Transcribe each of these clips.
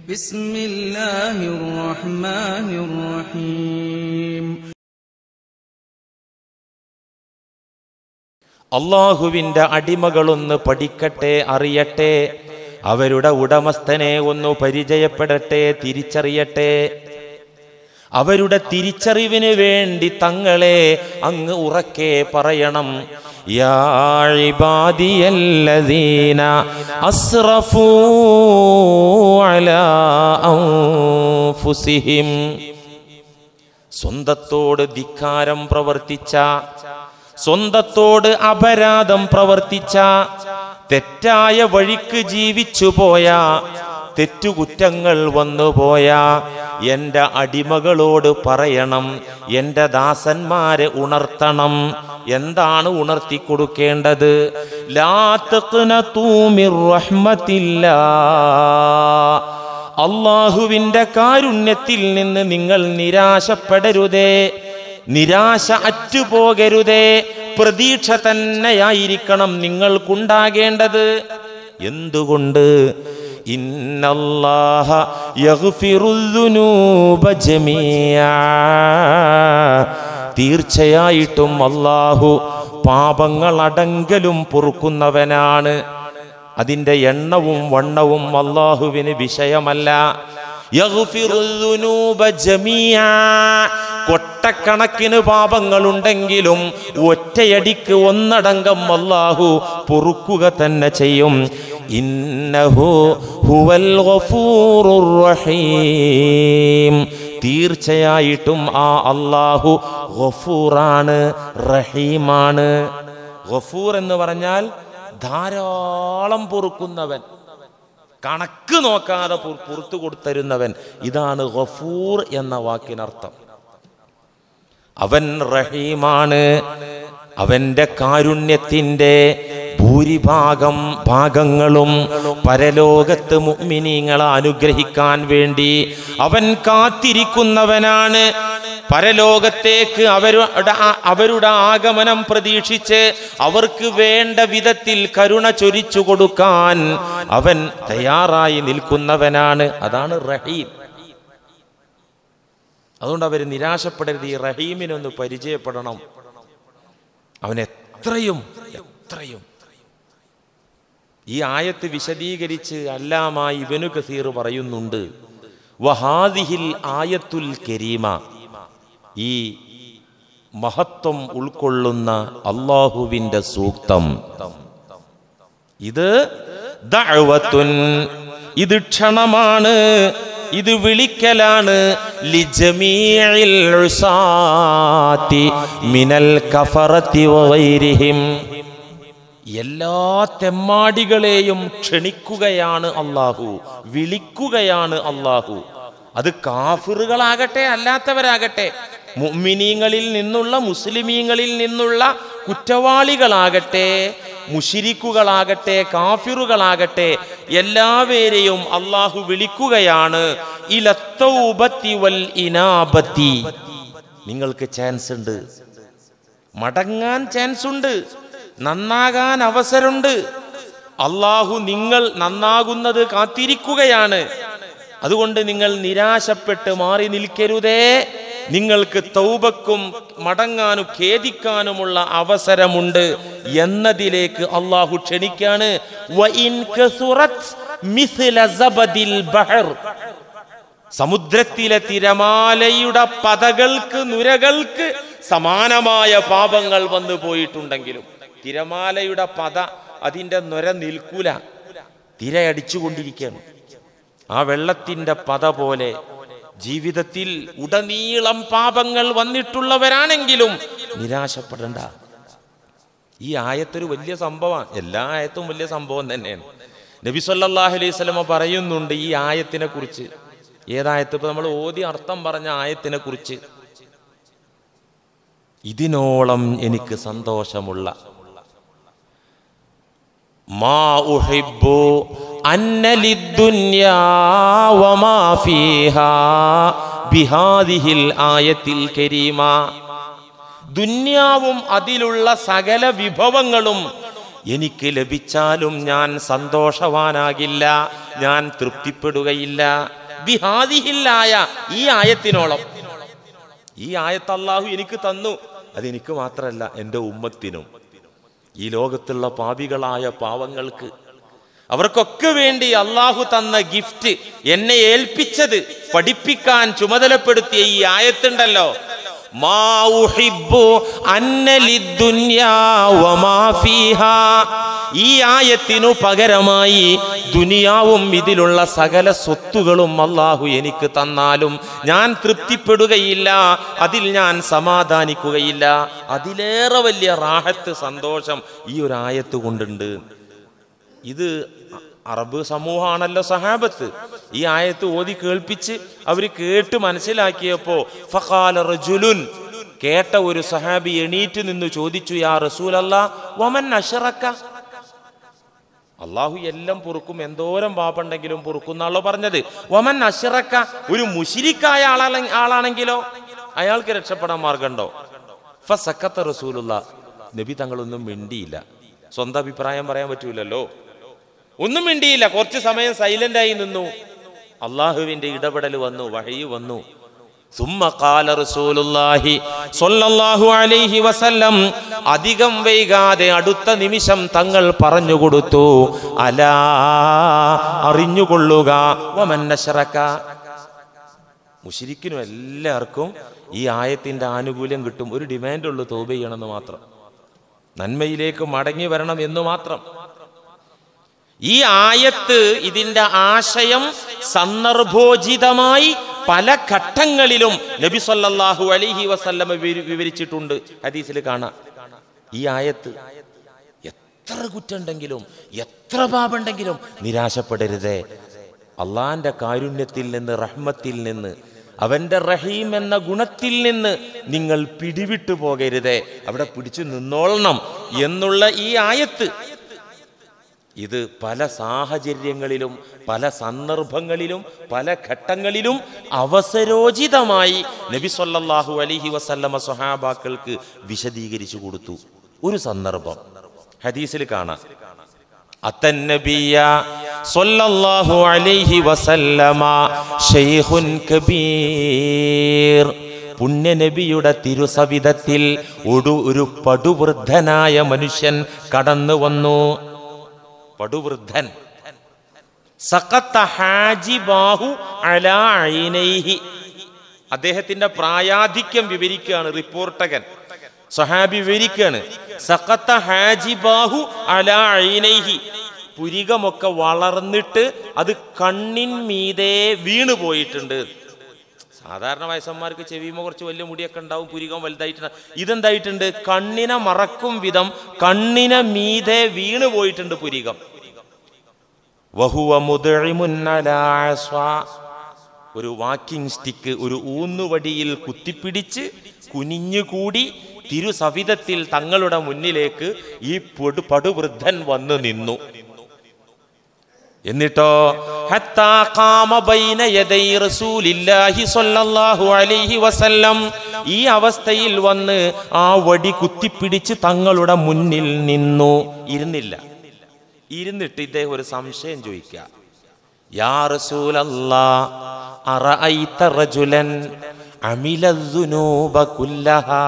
بسم الله الرحمن الرحيم അള്ളാഹുവിൻ്റെ അടിമകളൊന്ന് പഠിക്കട്ടെ അറിയട്ടെ അവരുടെ ഉടമസ്ഥനെ ഒന്ന് പരിചയപ്പെടട്ടെ തിരിച്ചറിയട്ടെ അവരുടെ തിരിച്ചറിവിന് വേണ്ടി തങ്ങളെ അങ്ങ് ഉറക്കെ പറയണം യാ ഇബാദിയല്ലദീന അസ്റഫൂ അലാ അൻഫുസിഹിം സ്വന്തത്തോട് ധിക്കാരം പ്രവർത്തിച്ച സ്വന്തത്തോട് അപരാധം പ്രവർത്തിച്ച തെറ്റായ വഴിക്ക് ജീവിച്ചു പോയ തെറ്റുകുറ്റങ്ങൾ വന്നുപോയ എൻ്റെ അടിമകളോട് പറയണം എൻ്റെ ദാസന്മാരെ ഉണർത്തണം എന്താണ് ഉണർത്തി കൊടുക്കേണ്ടത് ലാ തഖ്നതൂ മിർ റഹ്മത്തില്ലാ അള്ളാഹുവിന്റെ കാരുണ്യത്തിൽ നിന്ന് നിങ്ങൾ നിരാശപ്പെടരുതേ നിരാശ അറ്റുപോകരുതേ പ്രതീക്ഷ തന്നെയായിരിക്കണം നിങ്ങൾക്കുണ്ടാകേണ്ടത് എന്തുകൊണ്ട് ഇന്നല്ലാഹ യഗ്ഫിറുദ്ദുനൂബ ജമീഅ തീർച്ചയായിട്ടും അള്ളാഹു പാപങ്ങളടങ്കലും പൊറുക്കുന്നവനാണ് അതിൻ്റെ എണ്ണവും വണ്ണവും അള്ളാഹുവിന് വിഷയമല്ല യഗ്ഫിറുദ്ദുനൂബ ജമീഅ. കൊട്ടക്കണക്കിന് പാപങ്ങളുണ്ടെങ്കിലും ഒറ്റയടിക്ക് ഒന്നടങ്കം അള്ളാഹു പൊറുക്കുക തന്നെ ചെയ്യും ഇന്നഹു ഹുവൽ ഗഫൂറുർ റഹീം തീർച്ചയായിട്ടും ആ അള്ളാഹു ഗഫൂറാണ് റഹീമാണ് ഗഫൂർ എന്ന് പറഞ്ഞാൽ ധാരാളം പൊറുക്കുന്നവൻ കണക്ക് നോക്കാതെ പുറ- പുറത്തു കൊടുത്തരുന്നവൻ ഇതാണ് ഗഫൂർ എന്ന വാക്കിനർത്ഥം അവൻ റഹീമാണ് അവന്റെ കാരുണ്യത്തിന്റെ ഭൂരിഭാഗം ഭാഗങ്ങളും പരലോകത്ത് മുഅ്മിനീങ്ങളെ അനുഗ്രഹിക്കാൻ വേണ്ടി അവൻ കാത്തിരിക്കുന്നവനാണ് പരലോകത്തേക്ക് അവരുടെ ആ- അവരുടെ ആഗമനം പ്രതീക്ഷിച്ച് അവർക്ക് വേണ്ട വിധത്തിൽ കരുണ ചൊരിച്ചു കൊടുക്കാൻ അവൻ തയ്യാറായി നിൽക്കുന്നവനാണ് അതാണ് റഹീം അതുകൊണ്ട് അവർ നിരാശപ്പെടരുത് ഈ റഹീമിനൊന്ന് പരിചയപ്പെടണം അവൻ എത്രയും എത്രയും ഈ ആയത്ത് വിശദീകരിച്ച് അല്ലാമായി ഇബനു കസീർ പറയുന്നുണ്ട് വഹാദിഹിൽ ആയത്തുൽ കരീമ ഈ മഹത്വം ഉൾക്കൊള്ളുന്ന അള്ളാഹുവിന്റെ സൂക്തം ഇത് ദഅവത്തുൻ ഇത് ക്ഷണമാണ് ഇത് വിളിക്കലാണ് ലിജമീഇൽ ഉസാത്തി മിനൽ കഫറത്തി വഗൈരിഹിം എല്ലാ തെമ്മാടികളെയും ക്ഷണിക്കുകയാണ് അള്ളാഹു വിളിക്കുകയാണ് അള്ളാഹു അത് കാഫിറുകളാകട്ടെ അല്ലാത്തവരാകട്ടെ മുഅ്മിനീങ്ങളിൽ നിന്നുള്ള മുസ്ലിമീങ്ങളിൽ നിന്നുള്ള കുറ്റവാളികളാകട്ടെ മുഷിരിക്കുകളാകട്ടെ കാഫിറുകളാകട്ടെ എല്ലാവരെയും അള്ളാഹു വിളിക്കുകയാണ് ഇലത്തൗബത്തി വൽ ഇനാബത്തി നിങ്ങൾക്ക് ചാൻസ് ഉണ്ട് മടങ്ങാൻ ചാൻസ് ഉണ്ട് നന്നാകാൻ അവസരമുണ്ട് അള്ളാഹു നിങ്ങൾ നന്നാകുന്നത് കാത്തിരിക്കുകയാണ് അതുകൊണ്ട് നിങ്ങൾ നിരാശപ്പെട്ട് മാറി നിൽക്കരുതേ നിങ്ങൾക്ക് തൗബക്കും മടങ്ങാനും ഖേദിക്കാനുമുള്ള അവസരമുണ്ട് എന്നതിലേക്ക് അള്ളാഹു ക്ഷണിക്കാണ് വഇൻ കസുറത് മിസ്ല സബദിൽ ബഹർ സമുദ്രത്തിലെ തിരമാലയുടെ പതകൾക്ക് നുരകൾക്ക് സമാനമായ പാപങ്ങൾ വന്നു പോയിട്ടുണ്ടെങ്കിലും തിരമാലയുടെ പത അതിൻ്റെ നുര നിൽക്കൂല തിരയടിച്ചുകൊണ്ടിരിക്കുകയാണ് ആ വെള്ളത്തിൻ്റെ പത പോലെ ജീവിതത്തിൽ ഉടനീളം പാപങ്ങൾ വന്നിട്ടുള്ളവരാണെങ്കിലും നിരാശപ്പെടണ്ട ഈ ആയത്തൊരു വലിയ സംഭവമാണ് എല്ലാ ആയത്തും വലിയ സംഭവം തന്നെയാണ് നബി സല്ലല്ലാഹു അലൈഹി സ്വലമ പറയുന്നുണ്ട് ഈ ആയത്തിനെ കുറിച്ച് ഏതായത്ത് ഇപ്പൊ നമ്മൾ ഓതി അർത്ഥം പറഞ്ഞ ആയത്തിനെ കുറിച്ച് ഇതിനോളം എനിക്ക് സന്തോഷമുള്ള മാ ഉഹിബ്ബു അന്ന ലിദ്ദുന്യാ വമാ ഫീഹാ ബിഹാദിഹിൽ ആയത്തിൽ കരീമ ദുന്യാവും അതിലുള്ള സകല വിഭവങ്ങളും എനിക്ക് ലഭിച്ചാലും ഞാൻ സന്തോഷവാനാകില്ല ഞാൻ തൃപ്തിപ്പെടുകയില്ല ബിഹാദിഹില്ലായ ഈ ആയത്തിനോളം ഈ ആയത്ത് അള്ളാഹു എനിക്ക് തന്നു അതെനിക്ക് മാത്രമല്ല എൻ്റെ ഉമ്മത്തിനും ഈ ലോകത്തുള്ള പാപികളായ പാവങ്ങൾക്ക് അവർക്കൊക്കെ വേണ്ടി അള്ളാഹു തന്ന ഗിഫ്റ്റ് എന്നെ ഏൽപ്പിച്ചത് പഠിപ്പിക്കാൻ ചുമതലപ്പെടുത്തിയ ഈ ആയത്തുണ്ടല്ലോ മാ ഉഹിബ്ബു അന്ന ലിദ്ദുന്യാ വമാ ഫീഹാ. ഈ ആയത്തിനു പകരമായി ദുനിയാവും ഇതിലുള്ള സകല സ്വത്തുകളും അള്ളാഹു എനിക്ക് തന്നാലും ഞാൻ തൃപ്തിപ്പെടുകയില്ല അതിൽ ഞാൻ സമാധാനിക്കുകയില്ല അതിലേറെ വലിയ റാഹത്ത് സന്തോഷം ഈ ഒരു ആയത്ത് കൊണ്ടുണ്ട് ഇത് അറബ് സമൂഹമാണല്ലോ സഹാബത്ത് ഈ ആയത്ത് ഓതി കേൾപ്പിച്ച് അവർ കേട്ട് മനസ്സിലാക്കിയപ്പോ ഫഖാല റജുലുൻ കേട്ട ഒരു സഹാബി എണീറ്റ് നിന്ന് ചോദിച്ചു യാ റസൂലല്ല വമൻ അഷറക്ക അള്ളാഹു എല്ലാം പൊറുക്കും എന്തോരം പാപുണ്ടെങ്കിലും പൊറുക്കും എന്നാണല്ലോ പറഞ്ഞത് വമൻ അഷറക്ക ഒരു മുഷിരിക്കായ ആളാ ആളാണെങ്കിലോ അയാൾക്ക് രക്ഷപ്പെടാൻ മാർഗമുണ്ടോ ഫസക്കത്ത റസൂലുള്ള നബി തങ്ങളൊന്നും മിണ്ടിയില്ല സ്വന്തം അഭിപ്രായം പറയാൻ പറ്റൂലല്ലോ ഒന്നും മിണ്ടിയില്ല കുറച്ച് സമയം സൈലന്റ് ആയി നിന്നു അള്ളാഹുവിന്റെ ഇടപെടൽ വന്നു വഴി വന്നു സുമ്മ കാല റസൂലുള്ളാഹി സ്വല്ലല്ലാഹു അലൈഹി വസല്ലം അധികം വൈകാതെ അടുത്ത നിമിഷം തങ്ങൾ പറഞ്ഞു കൊടുത്തു അലാ അറിഞ്ഞുകൊള്ളുക വമൻ നശറക മുഷിരിക്കിനും എല്ലാവർക്കും ഈ ആയത്തിന്റെ ആനുകൂല്യം കിട്ടും ഒരു ഡിമാൻഡ് ഉള്ളൂ തോപ ചെയ്യണമെന്ന് മാത്രം നന്മയിലേക്ക് മടങ്ങി വരണം എന്ന് മാത്രം ഈ ആയത്ത് ഇതിന്റെ ആശയം സന്ദർഭോചിതമായി പല ഘട്ടങ്ങളിലും നബി സല്ലല്ലാഹു അലൈഹി വസല്ലമ വിവരി- വിവരിച്ചിട്ടുണ്ട് ഹദീസിൽ കാണാം ഈ ആയത്ത് എത്ര കുറ്റുണ്ടെങ്കിലും എത്ര പാപുണ്ടെങ്കിലും നിരാശപ്പെടരുതേ അള്ളാന്റെ കാരുണ്യത്തിൽ നിന്ന് റഹ്മത്തിൽ നിന്ന് അവന്റെ റഹീം എന്ന ഗുണത്തിൽ നിന്ന് നിങ്ങൾ പിടിവിട്ടു പോകരുതേ അവിടെ പിടിച്ചു നിന്നോളണം എന്നുള്ള ഈ ആയത്ത് ഇത് പല സാഹചര്യങ്ങളിലും പല സന്ദർഭങ്ങളിലും പല ഘട്ടങ്ങളിലും അവസരോചിതമായി നബി സല്ലല്ലാഹു അലൈഹി വസല്ലമ സ്വഹാബാക്കൾക്ക് വിശദീകരിച്ചു കൊടുത്തു ഒരു സന്ദർഭം ഹദീസിൽ കാണാം അത്തന്നബിയ സല്ലല്ലാഹു അലൈഹി വസല്ലമ ശൈഖുൻ കബീർ പുണ്യനബിയുടെ തിരുസവിധത്തിൽ ഒരു ഒരു പടുവൃദ്ധനായ മനുഷ്യൻ കടന്നു വന്നു പടുവൃദ്ധൻ സഖത്ത ഹാജിബാഹു അലാ ഐനൈഹി അദ്ദേഹത്തിന്റെ പ്രായാധിക്യം വിവരിക്കുകയാണ് റിപ്പോർട്ടകൻ സഹാബി വിവരിക്കുകയാണ് സഖത്ത ഹാജിബാഹു അലാ ഐനൈഹി പുരികമൊക്കെ വളർന്നിട്ട് അത് കണ്ണിൻ മീതെ വീണു പോയിട്ടുണ്ട് സാധാരണ വയസ്സന്മാർക്ക് ചെവിയുമ കുറച്ച് വലിയ മുടിയൊക്കെ ഉണ്ടാവും പുരികം വലുതായിട്ടുണ്ട് ഇതെന്തായിട്ടുണ്ട് കണ്ണിനെ മറക്കും വിധം കണ്ണിനെ മീതെ വീണു പോയിട്ടുണ്ട് പുരികം വഹുവ മുദ്ഇമുൻ അലാ അസ്വാ. ഒരു വാക്കിംഗ് സ്റ്റിക്ക് ഒരു ഊന്നുവടിയിൽ കുത്തിപ്പിടിച്ച് കുനിഞ്ഞുകൂടി തിരുസവിധത്തിൽ തങ്ങളുടെ മുന്നിലേക്ക് ഈ പൊടു പടുവൃദ്ധൻ വന്നു നിന്നു എന്നിട്ടോ ഹത്താ ഖാമ ബൈന യദൈ റസൂലില്ലാഹി സ്വല്ലല്ലാഹു അലൈഹി വസല്ലം ഈ അവസ്ഥയിൽ വന്ന് ആ വടി കുത്തിപ്പിടിച്ച് തങ്ങളുടെ മുന്നിൽ നിന്നു ഇരുന്നില്ല ഇരുന്നിട്ട് ഇദ്ദേഹം ഒരു സംശയം ചോദിക്കുക യാ റസൂലല്ലാ അറഅയ്ത റജുലൻ അമില ദുനൂബ കുല്ലഹാ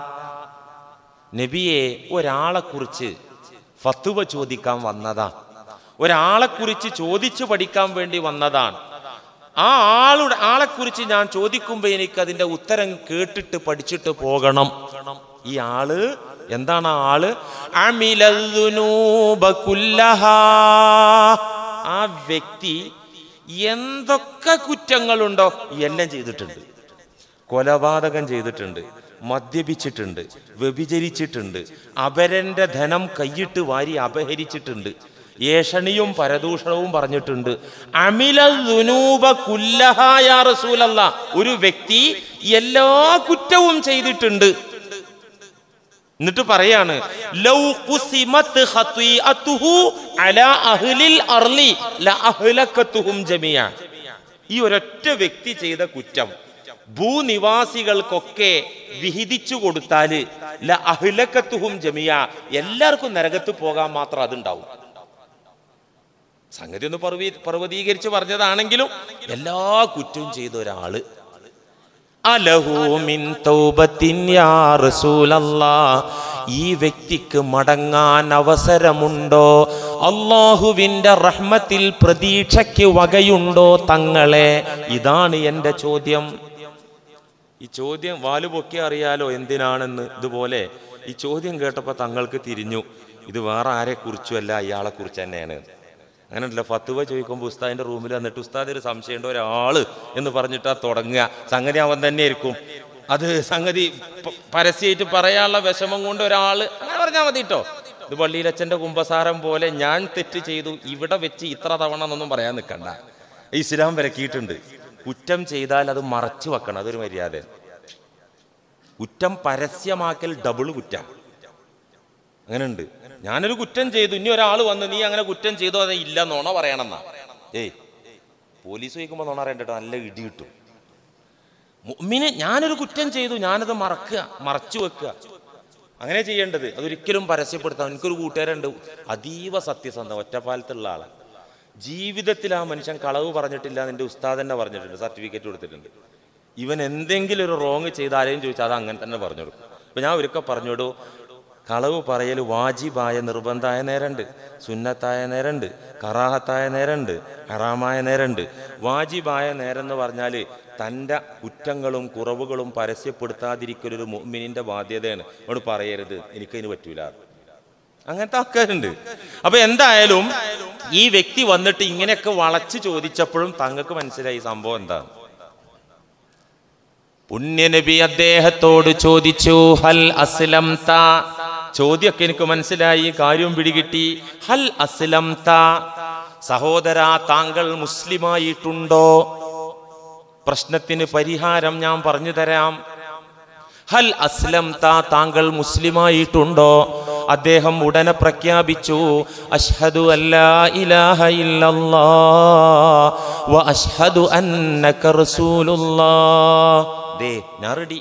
നബിയെ ഒരാളെ കുറിച്ച് ഫത്തുവ ചോദിക്കാൻ വന്നതാ ഒരാളെ കുറിച്ച് ചോദിച്ചു പഠിക്കാൻ വേണ്ടി വന്നതാണ് ആ ആളുടെ ആളെ കുറിച്ച് ഞാൻ ചോദിക്കുമ്പോ എനിക്ക് അതിന്റെ ഉത്തരം കേട്ടിട്ട് പഠിച്ചിട്ട് പോകണം ഈ ആള് എന്താണ് ആ ആള് അമിലൽ ദുനൂബ കുല്ലഹാ. ആ വ്യക്തി എന്തൊക്കെ കുറ്റങ്ങളുണ്ടോ എല്ലാം ചെയ്തിട്ടുണ്ട് കൊലപാതകം ചെയ്തിട്ടുണ്ട് മദ്യപിച്ചിട്ടുണ്ട് വ്യഭിചരിച്ചിട്ടുണ്ട് അപരന്റെ ധനം കൈയിട്ട് വാരി അപഹരിച്ചിട്ടുണ്ട് ഏഷണിയും പരദൂഷണവും പറഞ്ഞിട്ടുണ്ട് അമില ദുനൂബ കുല്ലഹായ റസൂലല്ല ഒരു വ്യക്തി എല്ലാ കുറ്റവും ചെയ്തിട്ടുണ്ട് എന്നിട്ട് പറയാണ് ലൗ ഖുസിമത് ഖതീഅതുഹു അലാ അഹ്ലിൽ അർളി ലഅഹ്ലകതുഹും ജമിയ ഈ ഒരൊറ്റ വ്യക്തി ചെയ്ത കുറ്റം ഭൂനിവാസികൾക്കൊക്കെ വിഹിതിച്ചു കൊടുത്താല് ല അഹ്ലകത്തുഹും ജമിയ എല്ലാവർക്കും നരകത്ത് പോകാൻ മാത്രം അതുണ്ടാവും സംഗതി ഒന്ന് പർവീ പർവ്വതീകരിച്ച് പറഞ്ഞതാണെങ്കിലും എല്ലാ കുറ്റവും ചെയ്ത ഒരാള് അലഹു മിൻ തൗബത്തിൻ യാ റസൂലല്ലാ ഈ വ്യക്തിക്ക് മടങ്ങാൻ അവസരമുണ്ടോ അള്ളാഹുവിൻ്റെ റഹ്മത്തിൽ പ്രതീക്ഷയ്ക്ക് വകയുണ്ടോ തങ്ങളെ ഇതാണ് എൻ്റെ ചോദ്യം ഈ ചോദ്യം വാല് പൊക്കി അറിയാലോ എന്തിനാണെന്ന് ഇതുപോലെ ഈ ചോദ്യം കേട്ടപ്പോൾ തങ്ങൾക്ക് തിരിഞ്ഞു ഇത് വേറെ ആരെ കുറിച്ചുമല്ല ഇയാളെ കുറിച്ച് തന്നെയാണ് അങ്ങനെയല്ല ഫത്തുവ ചോദിക്കുമ്പോൾ ഉസ്താദിന്റെ റൂമിൽ വന്നിട്ട് ഉസ്താദ് ഒരു സംശയമുണ്ട് ഒരാള് എന്ന് പറഞ്ഞിട്ടാ തുടങ്ങുക സംഗതി അവൻ തന്നെ ആയിരിക്കും അത് സംഗതി പ- പരസ്യമായിട്ട് പറയാനുള്ള വിഷമം കൊണ്ട് ഒരാള് അങ്ങനെ പറഞ്ഞാൽ മതി കേട്ടോ ഇത് പള്ളിയിലച്ഛന്റെ കുമ്പസാരം പോലെ ഞാൻ തെറ്റ് ചെയ്തു ഇവിടെ വെച്ച് ഇത്ര തവണ എന്നൊന്നും പറയാൻ നിൽക്കണ്ട ഇസ്ലാം വിലക്കിയിട്ടുണ്ട് കുറ്റം ചെയ്താൽ അത് മറച്ചു വെക്കണം അതൊരു മര്യാദ കുറ്റം പരസ്യമാക്കൽ ഡബിൾ കുറ്റം അങ്ങനെ ഉണ്ട് ഞാനൊരു കുറ്റം ചെയ്തു ഇനി ഒരാൾ വന്ന് നീ അങ്ങനെ കുറ്റം ചെയ്തോ അത് ഇല്ല നോണ പറയണമെന്നാ ഏയ് പോലീസ് ചോദിക്കുമ്പോൾ നോണ അറിയണ്ടോ നല്ല ഇടി കിട്ടും മുഅ്മിന് ഞാനൊരു കുറ്റം ചെയ്തു ഞാനത് മറക്കുക മറച്ചു വെക്കുക അങ്ങനെ ചെയ്യേണ്ടത് അതൊരിക്കലും പരസ്യപ്പെടുത്താം എനിക്കൊരു കൂട്ടുകാരുണ്ട് അതീവ സത്യസന്ധ ഒറ്റപ്പാലത്തുള്ള ആളാണ് ജീവിതത്തിൽ ആ മനുഷ്യൻ കളവ് പറഞ്ഞിട്ടില്ല എന്ന് എൻ്റെ ഉസ്താദ് തന്നെ പറഞ്ഞിട്ടുണ്ട് സർട്ടിഫിക്കറ്റ് കൊടുത്തിട്ടുണ്ട് ഇവൻ എന്തെങ്കിലും ഒരു റോങ് ചെയ്താലേയും ചോദിച്ചാൽ അത് അങ്ങനെ തന്നെ പറഞ്ഞു കൊടുക്കും ഇപ്പം ഞാൻ ഒരിക്കൽ പറഞ്ഞോടൂ കളവ് പറയൽ വാജിബായ നിർബന്ധമായ നേരമുണ്ട് സുന്നത്തായ നേരമുണ്ട് കറാഹത്തായ നേരമുണ്ട് ഹറാമായ നേരമുണ്ട് വാജിബായ നേരം എന്ന് പറഞ്ഞാൽ തൻ്റെ കുറ്റങ്ങളും കുറവുകളും പരസ്യപ്പെടുത്താതിരിക്കലൊരു മുഅ്മിനിന്റെ ബാധ്യതയാണ് അവിടെ പറയരുത് എനിക്കതിന് പറ്റൂല അങ്ങനത്തെ ആൾക്കാരുണ്ട് അപ്പൊ എന്തായാലും ഈ വ്യക്തി വന്നിട്ട് ഇങ്ങനെയൊക്കെ വളച്ച് ചോദിച്ചപ്പോഴും തങ്ങൾക്ക് മനസ്സിലായി ഈ സംഭവം എന്താണ് പുണ്യനബി അദ്ദേഹത്തോട് ചോദിച്ചു ഹൽ അസ്ലം ചോദ്യമൊക്കെ എനിക്ക് മനസ്സിലായി കാര്യം പിടികിട്ടി ഹൽ അസ്ലം സഹോദര താങ്കൾ മുസ്ലിമായിട്ടുണ്ടോ പ്രശ്നത്തിന് പരിഹാരം ഞാൻ പറഞ്ഞു തരാം ഹൽ അസ്ലം താങ്കൾ മുസ്ലിമായിട്ടുണ്ടോ അദ്ദേഹം ഉടനെ പ്രഖ്യാപിച്ചു അഷ്ഹദു അല്ലാ ഇലാഹ ഇല്ലല്ലാ വ അഷ്ഹദു അന്നക റസൂലുള്ളാ ദേ ഞാൻ റെഡി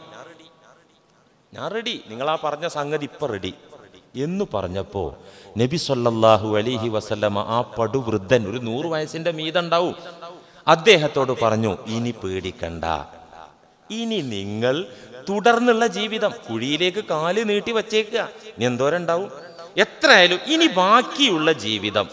ഞാൻ റെഡി നിങ്ങൾ ആ പറഞ്ഞ സംഗതി ഇപ്പൊ റെഡി എന്ന് പറഞ്ഞപ്പോ നബി സല്ലല്ലാഹു അലൈഹി വസല്ലമ ആ പടുവൃദ്ധൻ ഒരു നൂറ് വയസ്സിന്റെ മീതുണ്ടാവും അദ്ദേഹത്തോട് പറഞ്ഞു ഇനി പേടിക്കണ്ട ഇനി നിങ്ങൾ തുടർന്നുള്ള ജീവിതം കുഴിയിലേക്ക് കാല് നീട്ടി വച്ചേക്കുക ഇനി എന്തോരുണ്ടാവും എത്രയായാലും ഇനി ബാക്കിയുള്ള ജീവിതം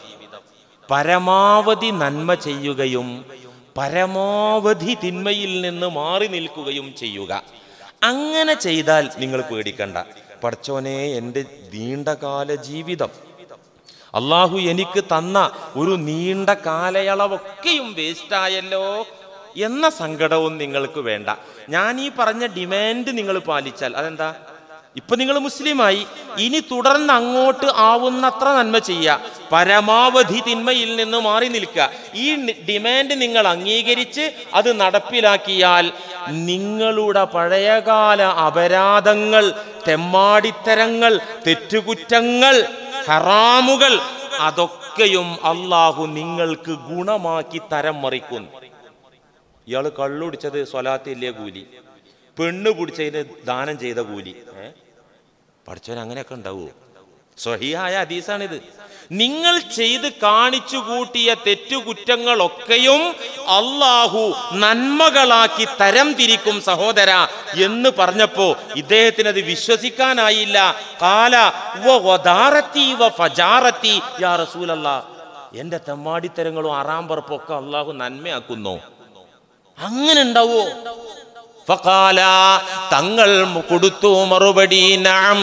പരമാവധി നന്മ ചെയ്യുകയും പരമാവധി തിന്മയിൽ നിന്ന് മാറി നിൽക്കുകയും ചെയ്യുക അങ്ങനെ ചെയ്താൽ നിങ്ങൾ പേടിക്കണ്ട പഠിച്ചോനെ എൻ്റെ നീണ്ടകാല ജീവിതം അള്ളാഹു എനിക്ക് തന്ന ഒരു നീണ്ട കാലയളവൊക്കെയും വേസ്റ്റായല്ലോ എന്ന സങ്കടവും നിങ്ങൾക്ക് വേണ്ട ഞാൻ ഈ പറഞ്ഞ ഡിമാൻഡ് നിങ്ങൾ പാലിച്ചാൽ അതെന്താ ഇപ്പൊ നിങ്ങൾ മുസ്ലിമായി ഇനി തുടർന്ന് അങ്ങോട്ട് ആവുന്നത്ര നന്മ ചെയ്യുക പരമാവധി തിന്മയിൽ നിന്ന് മാറി നിൽക്കുക ഈ നി- ഡിമാൻഡ് നിങ്ങൾ അംഗീകരിച്ച് അത് നടപ്പിലാക്കിയാൽ നിങ്ങളുടെ പഴയകാല അപരാധങ്ങൾ തെമ്മാടിത്തരങ്ങൾ തെറ്റുകുറ്റങ്ങൾ ഹറാമുകൾ അതൊക്കെയും അള്ളാഹു നിങ്ങൾക്ക് ഗുണമാക്കി തരം മറിക്കുന്നു ഇയാൾ കള്ളുടിച്ചത് സ്വലാത്തില്ലേ കൂലി പെണ്ണ് പിടിച്ചതിന് ദാനം ചെയ്ത കൂലി ഏ പഠിച്ചവൻ അങ്ങനെയൊക്കെ ഉണ്ടാവുമോ സ്വഹിയായ ഹദീസാണിത് നിങ്ങൾ ചെയ്ത് കാണിച്ചു കൂട്ടിയ തെറ്റുകുറ്റങ്ങളൊക്കെയും അള്ളാഹു നന്മകളാക്കി തരം തിരിക്കും സഹോദര എന്ന് പറഞ്ഞപ്പോ ഇദ്ദേഹത്തിന് അത് വിശ്വസിക്കാനായില്ല കാല വ വദാറത്തി വ ഫജാറത്തി യാ റസൂലല്ലാ എന്റെ തെമ്മാടിത്തരങ്ങളും ആറാമ്പറപ്പും ഒക്കെ അള്ളാഹു നന്മയാക്കുന്നു അങ്ങനെ ഉണ്ടാവോ ഫഖാല തങ്ങൾ കൊടുത്തു മറുപടി നഅം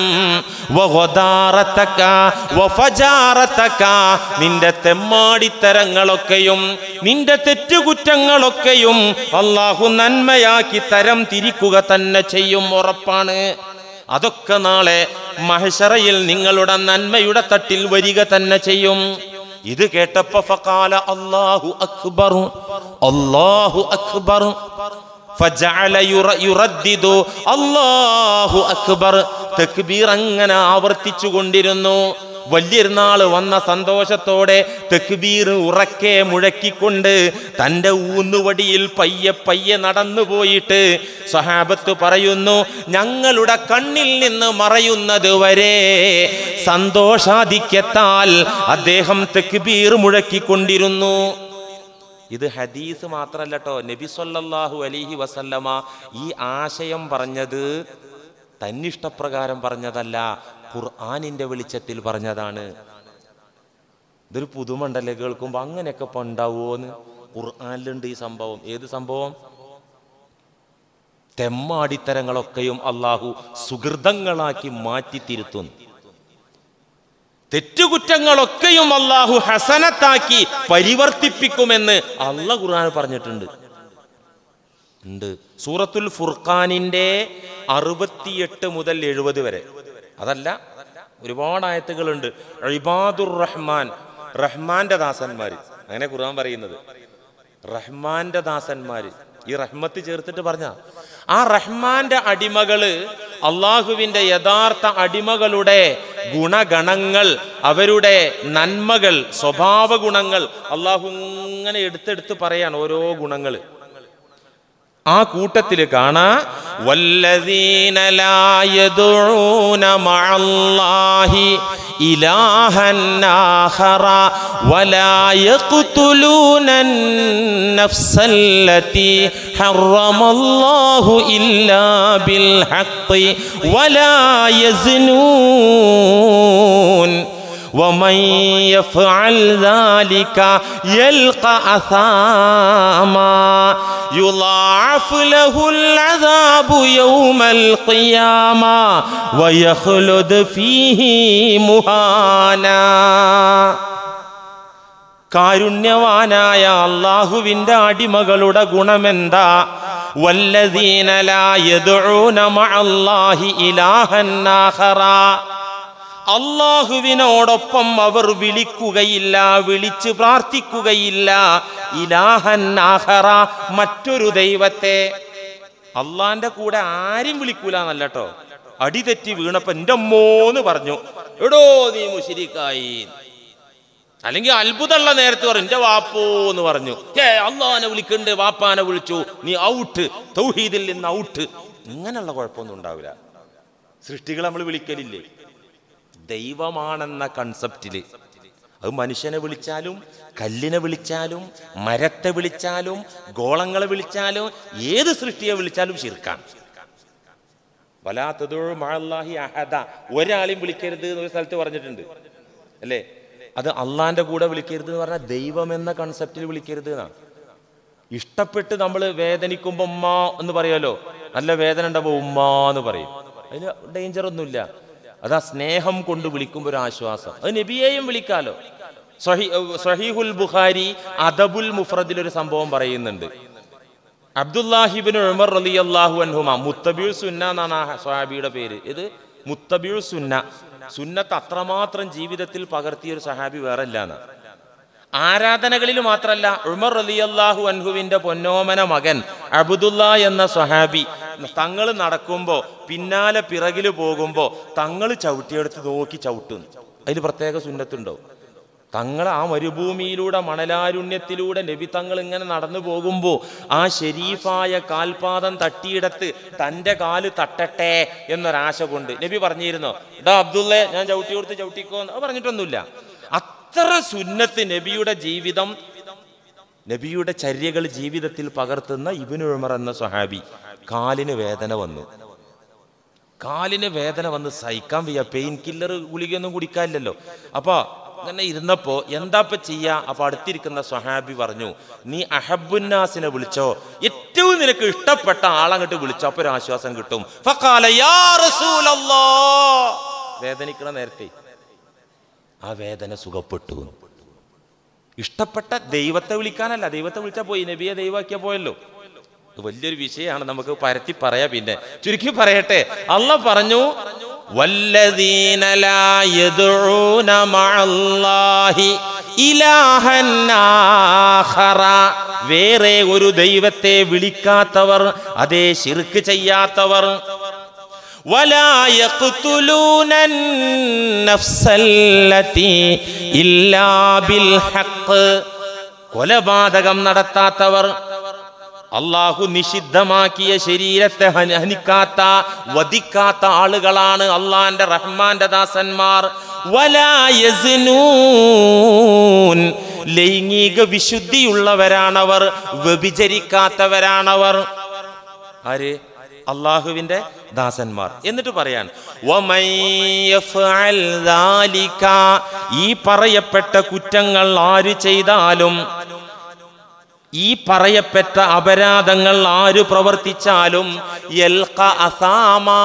വഗദാറതക വഫജാറതക നിന്റെ തെമ്മാടിത്തരങ്ങളൊക്കെയും നിന്റെ തെറ്റുകുറ്റങ്ങളൊക്കെയും അള്ളാഹു നന്മയാക്കി തരം തിരിക്കുക തന്നെ ചെയ്യും ഉറപ്പാണ് അതൊക്കെ നാളെ മഹശറയിൽ നിങ്ങളുടെ നന്മയുടെ തട്ടിൽ വരിക തന്നെ ചെയ്യും ഇത് കേട്ടപ്പോ ഫഖാല അല്ലാഹു അക്ബർ അല്ലാഹു അക്ബർ ഫജഅല യുറ- യുറദ്ദിദു അല്ലാഹു അക്ബർ തക്ബീർ അങ്ങനെ ആവർത്തിച്ചു കൊണ്ടിരുന്നു വലിയൊരുനാള് വന്ന സന്തോഷത്തോടെ തെക്കുബീർ ഉറക്കെ മുഴക്കിക്കൊണ്ട് തൻ്റെ ഊന്നുവടിയിൽ പയ്യെ പയ്യെ നടന്നു പോയിട്ട് സഹാബത്ത് പറയുന്നു ഞങ്ങളുടെ കണ്ണിൽ നിന്ന് മറയുന്നത് വരെ സന്തോഷാധിക്യത്താൽ അദ്ദേഹം തെക്ബീർ മുഴക്കിക്കൊണ്ടിരുന്നു ഇത് ഹദീസ് മാത്രല്ല കേട്ടോ നബി സല്ലല്ലാഹു അലൈഹി വസല്ലമ ഈ ആശയം പറഞ്ഞത് തന്നിഷ്ടപ്രകാരം പറഞ്ഞതല്ല ഖുർആനിന്റെ വെളിച്ചത്തിൽ പറഞ്ഞതാണ് ഇതൊരു പുതുമണ്ടല്ലേ കേൾക്കുമ്പോൾ അങ്ങനെയൊക്കെ ഇപ്പൊ ഉണ്ടാവുമോന്ന് ഖുർആനിലുണ്ട് ഈ സംഭവം ഏത് സംഭവം തെമ്മാടിത്തരങ്ങളൊക്കെയും അള്ളാഹു സുഹൃതങ്ങളാക്കി മാറ്റി തിരുത്തുന്നു തെറ്റുകുറ്റങ്ങളൊക്കെയും അള്ളാഹു ഹസനത്താക്കി പരിവർത്തിപ്പിക്കുമെന്ന് അല്ല ഖുർആൻ പറഞ്ഞിട്ടുണ്ട് ഉണ്ട് സൂറത്തുൽ ഫുർഖാനിന്റെ അറുപത്തിയെട്ട് മുതൽ എഴുപത് വരെ അതല്ല ഒരുപാട് ആയത്തുകളുണ്ട് ഇബാദുർ റഹ്മാൻ റഹ്മാന്റെ ദാസന്മാര് അങ്ങനെ ഖുർആൻ പറയുന്നത് റഹ്മാന്റെ ദാസന്മാര് ഈ റഹ്മത്ത് ചേർത്തിട്ട് പറഞ്ഞ ആ റഹ്മാന്റെ അടിമകള് അള്ളാഹുവിന്റെ യഥാർത്ഥ അടിമകളുടെ ഗുണഗണങ്ങൾ അവരുടെ നന്മകൾ സ്വഭാവ ഗുണങ്ങൾ അള്ളാഹു ഇങ്ങനെ എടുത്തെടുത്ത് പറയാണ് ഓരോ ഗുണങ്ങൾ ആ കൂട്ടത്തിൽ കാണാ വല്ലദീന ലാ യദഊന മഅല്ലാഹി ഇലാഹൻ ആഖറ വലാ യഖ്തുലൂന النفسല്ലതി ഹറമല്ലാഹു ഇല്ലാ ബിൽ ഹഖ് വലാ യസ്നൂൻ ومن يفعل ذلك يلقى أثاما يضاعف له العذاب يوم القيامة ويخلد فيه مهانا കാരുണ്യവാനായ അള്ളാഹുവിന്റെ അടിമകളുടെ ഗുണമെന്താ അള്ളാഹുവിനോടൊപ്പം അവർ വിളിക്കുകയില്ല വിളിച്ച് പ്രാർത്ഥിക്കുകയില്ല ഇലാഹൻ ആഹറ മറ്റൊരു ദൈവത്തെ അള്ളാന്റെ കൂടെ ആരും വിളിക്കൂല എന്നല്ല കേട്ടോ അടിതെറ്റി വീണപ്പോ എന്റെ അമ്മോന്ന് പറഞ്ഞു എടോ നീ മുഷിരിക്കായി അല്ലെങ്കിൽ അത്ഭുതമുള്ള നേരത്തെ പറഞ്ഞു എന്റെ വാപ്പോ എന്ന് പറഞ്ഞു ഏ അള്ളാനെ വിളിക്കണ്ട് വാപ്പാനെ വിളിച്ചു നീ ഔട്ട് തൗഹീദിൽ നിന്ന് ഔട്ട് ഇങ്ങനെയുള്ള കുഴപ്പമൊന്നും ഉണ്ടാവില്ല സൃഷ്ടികൾ നമ്മൾ വിളിക്കലില്ലേ ദൈവമാണെന്ന കൺസെപ്റ്റില് അത് മനുഷ്യനെ വിളിച്ചാലും കല്ലിനെ വിളിച്ചാലും മരത്തെ വിളിച്ചാലും ഗോളങ്ങളെ വിളിച്ചാലും ഏത് സൃഷ്ടിയെ വിളിച്ചാലും ശിർക്കാണ് വലാത്തതൊഴു മഴല്ലാഹി അഹദ ഒരാളെയും വിളിക്കരുത് എന്ന് ഒരു സ്ഥലത്ത് പറഞ്ഞിട്ടുണ്ട് അല്ലേ അത് അള്ളാന്റെ കൂടെ വിളിക്കരുത് എന്ന് പറഞ്ഞാൽ ദൈവം എന്ന കൺസെപ്റ്റിൽ വിളിക്കരുത് എന്നാണ് ഇഷ്ടപ്പെട്ട് നമ്മൾ വേദനിക്കുമ്പോൾ ഉമ്മ എന്ന് പറയുമല്ലോ നല്ല വേദന ഉണ്ടാവുമ്പോൾ ഉമ്മ എന്ന് പറയും അതിന് ഡേഞ്ചർ ഒന്നുമില്ല അതാ സ്നേഹം കൊണ്ട് വിളിക്കുമ്പോൾ ഒരു ആശ്വാസം അത് നബിയെയും വിളിക്കാലോ സഹി സഹീഹുൽ ബുഖാരി അദബുൽ മുഫ്രദിൽ ഒരു സംഭവം പറയുന്നുണ്ട് അബ്ദുല്ലാഹിബിൻ ഉമർ റലി അള്ളാഹു അൻഹുമ മുത്തബിയുൽ സുന്ന എന്നാണ് ആ സ്വഹാബിയുടെ പേര് ഇത് മുത്തബിയുൽ സുന്ന സുന്നത്ത് അത്രമാത്രം ജീവിതത്തിൽ പകർത്തിയ ഒരു സഹാബി വേറെ ഇല്ലാന്ന് ആരാധനകളിൽ മാത്രല്ല ഉമർ റലി അള്ളാഹു അൻഹുവിന്റെ പൊന്നോമന മകൻ അബുദുല്ല എന്ന സ്വഹാബി തങ്ങൾ നടക്കുമ്പോ പിന്നാലെ പിറകില് പോകുമ്പോ തങ്ങൾ ചവിട്ടിയെടുത്ത് നോക്കി ചവിട്ടുന്നു അതിൽ പ്രത്യേക സുന്നത്തുണ്ടോ തങ്ങൾ ആ മരുഭൂമിയിലൂടെ മണലാരുണ്യത്തിലൂടെ നബി തങ്ങൾ ഇങ്ങനെ നടന്നു പോകുമ്പോൾ ആ ഷെരീഫായ കാൽപാദം തട്ടിയിടത്ത് തൻ്റെ കാല് തട്ടട്ടെ എന്നൊരാശ കൊണ്ട് നബി പറഞ്ഞിരുന്നോ ഡാ അബ്ദുള്ളെ ഞാൻ ചവിട്ടി കൊടുത്ത് ചവിട്ടിക്കോ എന്ന് പറഞ്ഞിട്ടൊന്നുമില്ല അത്ര സുന്നത്ത് നബിയുടെ ജീവിതം നബിയുടെ ചര്യകൾ ജീവിതത്തിൽ പകർത്തുന്ന ഇബിനു ഉമർ എന്ന സ്വഹാബി കാലിന് വേദന വന്നു കാലിന് വേദന വന്ന് സഹിക്കാൻ വയ്യ പെയിൻ കില്ലർ ഗുളികയൊന്നും കുടിക്കാനില്ലല്ലോ അപ്പൊ അങ്ങനെ ഇരുന്നപ്പോ എന്താപ്പ ചെയ്യാ അപ്പൊ അടുത്തിരിക്കുന്ന സ്വഹാബി പറഞ്ഞു നീ അഹബുന്നാസിനെ വിളിച്ചോ ഏറ്റവും നിനക്ക് ഇഷ്ടപ്പെട്ട ആളങ്ങോട്ട് വിളിച്ചോ അപ്പൊ ഒരു ആശ്വാസം കിട്ടും ഫഖാല യാ റസൂലല്ലാ വേദനിക്കണ നേരത്തെ ആ വേദന സുഖപ്പെട്ടു ഇഷ്ടപ്പെട്ട ദൈവത്തെ വിളിക്കാനല്ല ദൈവത്തെ വിളിച്ചാൽ പോയി നബിയെ ദൈവാക്കിയ പോയല്ലോ ഇത് വലിയൊരു വിഷയമാണ് നമുക്ക് പരത്തി പറയാ പിന്നെ ചുരുക്കി പറയട്ടെ അല്ല പറഞ്ഞു വല്ലദീന ലാ യദ്ഊന മഅല്ലാഹി ഇലാഹൻ ആഖറ വേറെ ഒരു ദൈവത്തെ വിളിക്കാത്തവർ അതേ ശിർക്ക് ചെയ്യാത്തവർ ولا يقتلون النفس التي إلا بالحق കൊലപാതകം നടത്താത്തവർ അള്ളാഹു നിഷിദ്ധമാക്കിയ ശരീരത്തെ ഹനി- ഹനിക്കാത്ത വധിക്കാത്ത ആളുകളാണ് അള്ളാന്റെ റഹ്മാന്റെ ദാസന്മാർ വലാ യസ്നൂൻ ലൈംഗിക വിശുദ്ധിയുള്ളവരാണവർ വ്യഭിചരിക്കാത്തവരാണവർ ആര് അള്ളാഹുവിന്റെ ദാസന്മാർ എന്നിട്ട് പറയാൻ "വമൻ യഫ്അൽ ദാലിക", ഈ പറയപ്പെട്ട കുറ്റങ്ങൾ ആര് ചെയ്താലും ഈ പറയപ്പെട്ട അപരാധങ്ങൾ ആര് പ്രവർത്തിച്ചാലും യൽഖ അസാമാ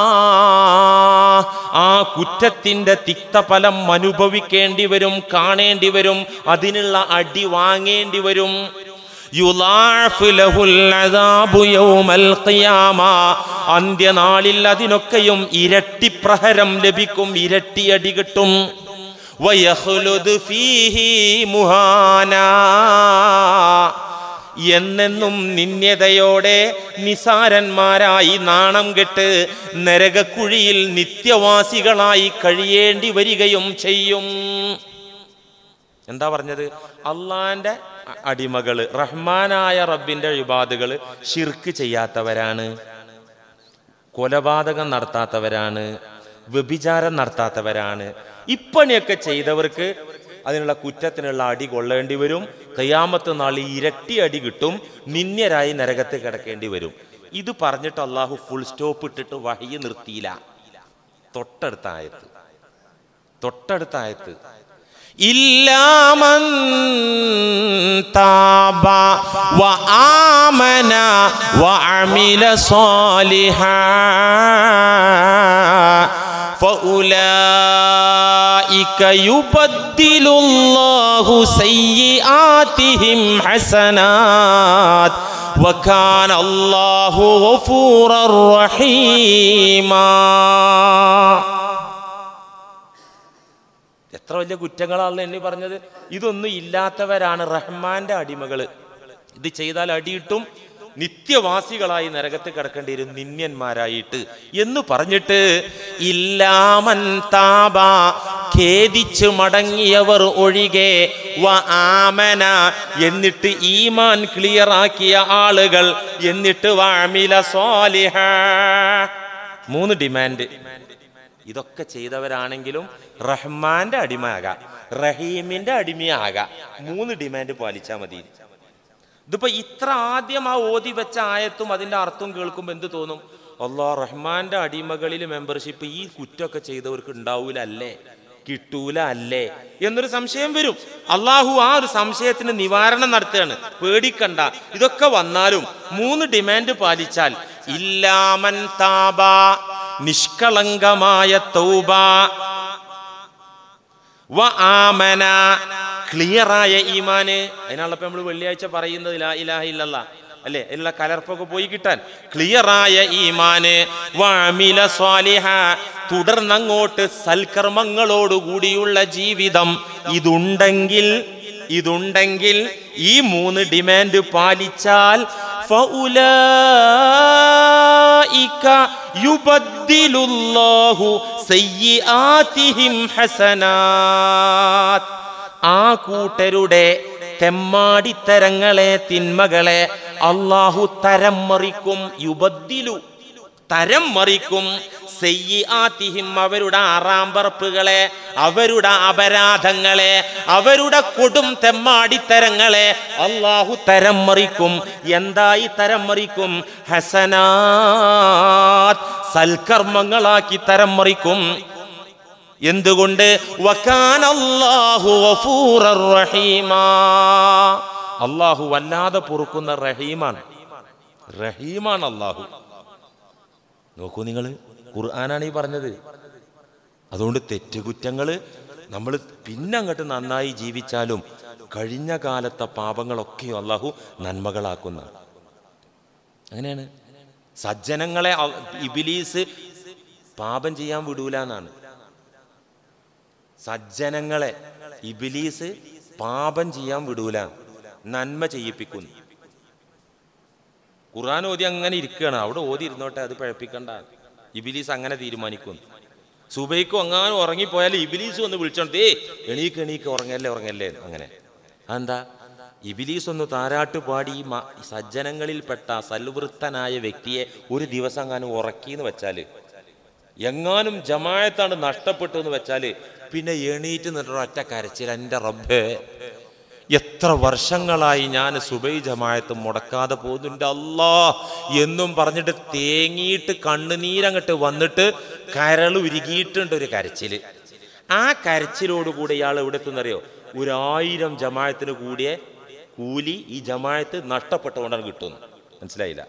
ആ കുറ്റത്തിന്റെ തിക്തഫലം അനുഭവിക്കേണ്ടി വരും കാണേണ്ടി വരും അതിനുള്ള അടി വാങ്ങേണ്ടി വരും യുളാഅഫ് ലഹുൽ അദാബു യൗമൽ ഖിയാമ അന്ത്യനാളിൽ അതിനൊക്കെയും ഇരട്ടി പ്രഹരം ലഭിക്കും ഇരട്ടി അടി കിട്ടും വയഖ്ലുദ് ഫീഹി മുഹാനാ എന്നെന്നും നിന്യതയോടെ നിസാരന്മാരായി നാണം കെട്ട് നരകക്കുഴിയിൽ നിത്യവാസികളായി കഴിയേണ്ടി വരികയും ചെയ്യും എന്താ പറഞ്ഞത് അള്ളാന്റെ അടിമകള് റഹ്മാനായ റബ്ബിന്റെ വിവാദകള് ഷിർക്ക് ചെയ്യാത്തവരാണ് കൊലപാതകം നടത്താത്തവരാണ് വ്യഭിചാരം നടത്താത്തവരാണ് ഇപ്പണിയൊക്കെ ചെയ്തവർക്ക് അതിനുള്ള കുറ്റത്തിനുള്ള അടി കൊള്ളേണ്ടി വരും കയ്യാമത്ത് നാളിൽ ഇരട്ടി അടി കിട്ടും നിന്യരായി നരകത്ത് കിടക്കേണ്ടി വരും ഇത് പറഞ്ഞിട്ട് അള്ളാഹു ഫുൾ സ്റ്റോപ്പ് ഇട്ടിട്ട് വഹി നിർത്തിയില്ല തൊട്ടടുത്ത ആയത്ത് തൊട്ടടുത്ത ആയത്ത് ഇല്ലാമൻ താബ വ ആമന വ അമില സാലിഹാ فأولئك يبدل الله سيئاتهم حسنات وكان الله غفورا رحيما എത്ര വലിയ കുറ്റങ്ങളാണല്ലോ എണ്ണി പറഞ്ഞത് ഇതൊന്നും ഇല്ലാത്തവരാണ് റഹ്മാന്റെ അടിമകള് ഇത് ചെയ്താൽ അടിയിട്ടും നിത്യവാസികളായി നരകത്ത് കിടക്കേണ്ടി വരും നിന്യന്മാരായിട്ട് എന്ന് പറഞ്ഞിട്ട് ഇല്ലാമൻ താബ ഖേദിച്ചു മടങ്ങിയവർ ഒഴികെ വ ആമന എന്നിട്ട് ഈമാൻ ക്ലിയർ ആക്കിയ ആളുകൾ എന്നിട്ട് വാമില സ്വാലിഹ മൂന്ന് ഡിമാൻഡ് ഇതൊക്കെ ചെയ്തവരാണെങ്കിലും റഹ്മാന്റെ അടിമയാകാം റഹീമിന്റെ അടിമയാകാം മൂന്ന് ഡിമാൻഡ് പാലിച്ചാൽ മതി ഇതിപ്പോ ഇത്ര ആദ്യം ആ ഓതി വെച്ച ആയത്തും അതിന്റെ അർത്ഥവും കേൾക്കുമ്പോൾ എന്ത് തോന്നും അള്ളാ റഹ്മാന്റെ അടിമകളിൽ മെമ്പർഷിപ്പ് ഈ കുറ്റമൊക്കെ ചെയ്തവർക്ക് ഉണ്ടാവൂല അല്ലേ കിട്ടൂല അല്ലേ എന്നൊരു സംശയം വരും അള്ളാഹു ആ ഒരു സംശയത്തിന് നിവാരണം നടത്തുകയാണ് പേടിക്കണ്ട ഇതൊക്കെ വന്നാലും മൂന്ന് ഡിമാൻഡ് പാലിച്ചാൽ ഇല്ലാമൻ താബ നിഷ്കളങ്കമായ തൗബ വ ആമന ക്ലിയറായ ഈമാന് അതിനാണല്ലോ നമ്മൾ വെള്ളിയാഴ്ച പറയുന്നത് ലാ ഇലാഹ ഇല്ലല്ല അല്ലേ എല്ലാ കലർപ്പൊക്കെ പോയി കിട്ടാൻ ക്ലിയറായ ഈമാന് വാമില സ്വാലിഹ തുടർന്നങ്ങോട്ട് സൽക്കർമ്മങ്ങളോടുകൂടിയുള്ള ജീവിതം ഇതുണ്ടെങ്കിൽ ഇതുണ്ടെങ്കിൽ ഈ മൂന്ന് ഡിമാൻഡ് പാലിച്ചാൽ فأولئك يبدل الله سيئاتهم حسنات ആ കൂട്ടരുടെ തെമ്മാടിത്തരങ്ങളെ തിന്മകളെ അള്ളാഹു തരം മറിക്കും യുബദ്ദിലു തരം മറിക്കും സെയ്യാത്തിഹിം അവരുടെ ആറാമ്പറപ്പുകളെ അവരുടെ അപരാധങ്ങളെ അവരുടെ കൊടും തെമ്മാടിത്തരങ്ങളെ അള്ളാഹു തരം മറിക്കും എന്തായി തരം മറിക്കും ഹസനാത് സൽക്കർമ്മങ്ങളാക്കി തരം മറിക്കും എന്തുകൊണ്ട് വക്കാൻ അല്ലാഹു ഗഫൂറർ റഹീമാ അള്ളാഹു വല്ലാതെ പൊറുക്കുന്ന റഹീമാണ് റഹീമാണ് അള്ളാഹു നോക്കൂ നിങ്ങൾ ഖുർആനാണ് ഈ പറഞ്ഞത് അതുകൊണ്ട് തെറ്റുകുറ്റങ്ങൾ നമ്മൾ പിന്നെ അങ്ങോട്ട് നന്നായി ജീവിച്ചാലും കഴിഞ്ഞ കാലത്തെ പാപങ്ങളൊക്കെ അള്ളാഹു നന്മകളാക്കുന്ന അങ്ങനെയാണ് സജ്ജനങ്ങളെ അ- ഇബിലീസ് പാപം ചെയ്യാൻ വിടൂല എന്നാണ് സജ്ജനങ്ങളെ ഇബിലീസ് പാപം ചെയ്യാൻ വിടൂല നന്മ ചെയ്യിപ്പിക്കുന്നു ഖുർആൻ ഓതി അങ്ങനെ ഇരിക്കുകയാണ് അവിടെ ഓതി ഇരുന്നോട്ടെ അത് പഴപ്പിക്കണ്ട ഇബിലീസ് അങ്ങനെ തീരുമാനിക്കുന്നു സുബൈക്കും അങ്ങാനും ഉറങ്ങിപ്പോയാൽ ഇബിലീസ് ഒന്ന് വിളിച്ചോണ്ട് ഏ എണീക്ക് എണീക്ക് ഉറങ്ങല്ലേ ഉറങ്ങല്ലേ അങ്ങനെ അതെന്താ ഇബിലീസ് ഒന്ന് താരാട്ട് പാടി ഈ മ- സജ്ജനങ്ങളിൽപ്പെട്ട സൽവൃത്തനായ വ്യക്തിയെ ഒരു ദിവസം അങ്ങാനും ഉറക്കിന്ന് വെച്ചാല് എങ്ങാനും ജമായത്താണ് നഷ്ടപ്പെട്ടു എന്ന് വെച്ചാൽ പിന്നെ എണീറ്റ് നിന്നിട്ട് ഒറ്റ കരച്ചിൽ എൻ്റെ റബ്ബേ എത്ര വർഷങ്ങളായി ഞാൻ സുബൈ ജമായത്ത് മുടക്കാതെ പോകുന്നുണ്ട് അല്ലാ എന്നും പറഞ്ഞിട്ട് തേങ്ങിയിട്ട് കണ്ണുനീരങ്ങട്ട് വന്നിട്ട് കരൾ ഉരുകിയിട്ടുണ്ട് ഒരു കരച്ചിൽ ആ കരച്ചിലോടുകൂടി ഇയാൾ എവിടെ എത്തുന്നറിയോ ഒരായിരം ജമായത്തിന് കൂടിയ കൂലി ഈ ജമായത്ത് നഷ്ടപ്പെട്ടുകൊണ്ടാണ് കിട്ടുന്നത് മനസ്സിലായില്ല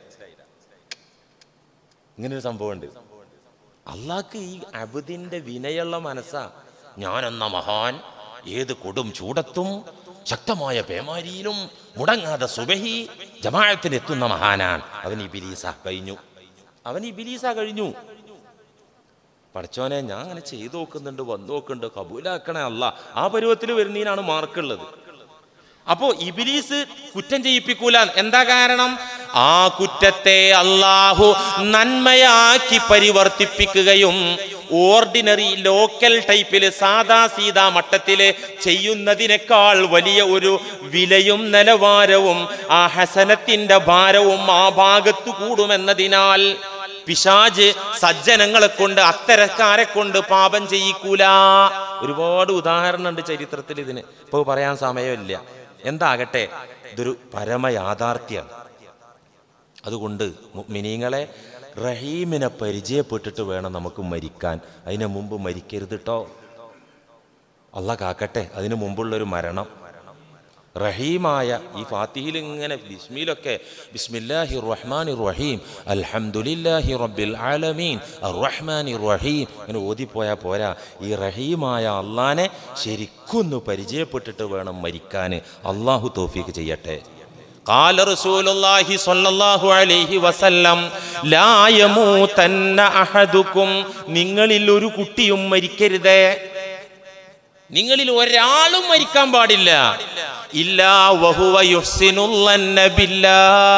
ഇങ്ങനെ ഒരു സംഭവമുണ്ട് അള്ളാഹ്ക്ക് ഈ അബുദിന്റെ വിനയുള്ള മനസ്സാ ഞാനെന്ന മഹാൻ ഏത് കൊടും ചൂടത്തും ശക്തമായ പേമാരിയിലും മുടങ്ങാതെ സുബഹി ജമാഅത്തിന് എത്തുന്ന മഹാനാണ് അവൻ ഈ ബിലീസ കഴിഞ്ഞു അവൻ ഈ ബിലീസ കഴിഞ്ഞു പഠിച്ചോനെ ഞാൻ അങ്ങനെ ചെയ്തു നോക്കുന്നുണ്ട് വന്നു നോക്കുന്നുണ്ട് കബൂലാക്കണേ അല്ല ആ പരുവത്തിൽ വരുന്നതിനാണ് മാർക്കുള്ളത് അപ്പോ ഇബിലീസ് കുറ്റം ചെയ്യിപ്പിക്കൂല എന്താ കാരണം ആ കുറ്റത്തെ അള്ളാഹു നന്മയാക്കി പരിവർത്തിപ്പിക്കുകയും ഓർഡിനറി ലോക്കൽ ടൈപ്പില് സാദാ സീതാ മട്ടത്തില് ചെയ്യുന്നതിനേക്കാൾ വലിയ ഒരു വിലയും നിലവാരവും ആ ഹസനത്തിന്റെ ഭാരവും ആ ഭാഗത്തു കൂടുമെന്നതിനാൽ പിശാജ് സജ്ജനങ്ങളെ കൊണ്ട് അത്തരക്കാരെ കൊണ്ട് പാപം ചെയ്യിക്കൂല ഒരുപാട് ഉദാഹരണമുണ്ട് ചരിത്രത്തിൽ ഇതിന് ഇപ്പോൾ പറയാൻ സമയമില്ല എന്താകട്ടെ ഇതൊരു പരമയാഥാർത്ഥ്യം അതുകൊണ്ട് മിനിങ്ങളെ റഹീമിനെ പരിചയപ്പെട്ടിട്ട് വേണം നമുക്ക് മരിക്കാൻ അതിനു മുമ്പ് മരിക്കരുത് കേട്ടോ അല്ല കാക്കട്ടെ അതിനു മുമ്പുള്ളൊരു മരണം റഹീമായ ഈ ഫാത്തിഹിൽ ഇങ്ങനെ ബിസ്മിലൊക്കെ ബിസ്മില്ലാഹി റഹ്മാനി റഹീം അൽഹംദുലില്ലാഹി റബ്ബിൽ ആലമീൻ റഹ്മാനി റഹീം ഇങ്ങനെ ഓതിപ്പോയാൽ പോരാ ഈ റഹീമായ അള്ളാനെ ശരിക്കൊന്ന് പരിചയപ്പെട്ടിട്ട് വേണം മരിക്കാൻ അള്ളാഹു തോഫീക്ക് ചെയ്യട്ടെ قال رسول الله صلى الله عليه وسلم لا يموتن احدكم നിങ്ങളിൽ ഒരു കുട്ടിയും മരിക്കരുതേ നിങ്ങളിൽ ഒരാളും മരിക്കാൻ പാടില്ല ഇല്ലാ വഹുവ യുഹ്സിനുള്ളന്ന ബില്ലാ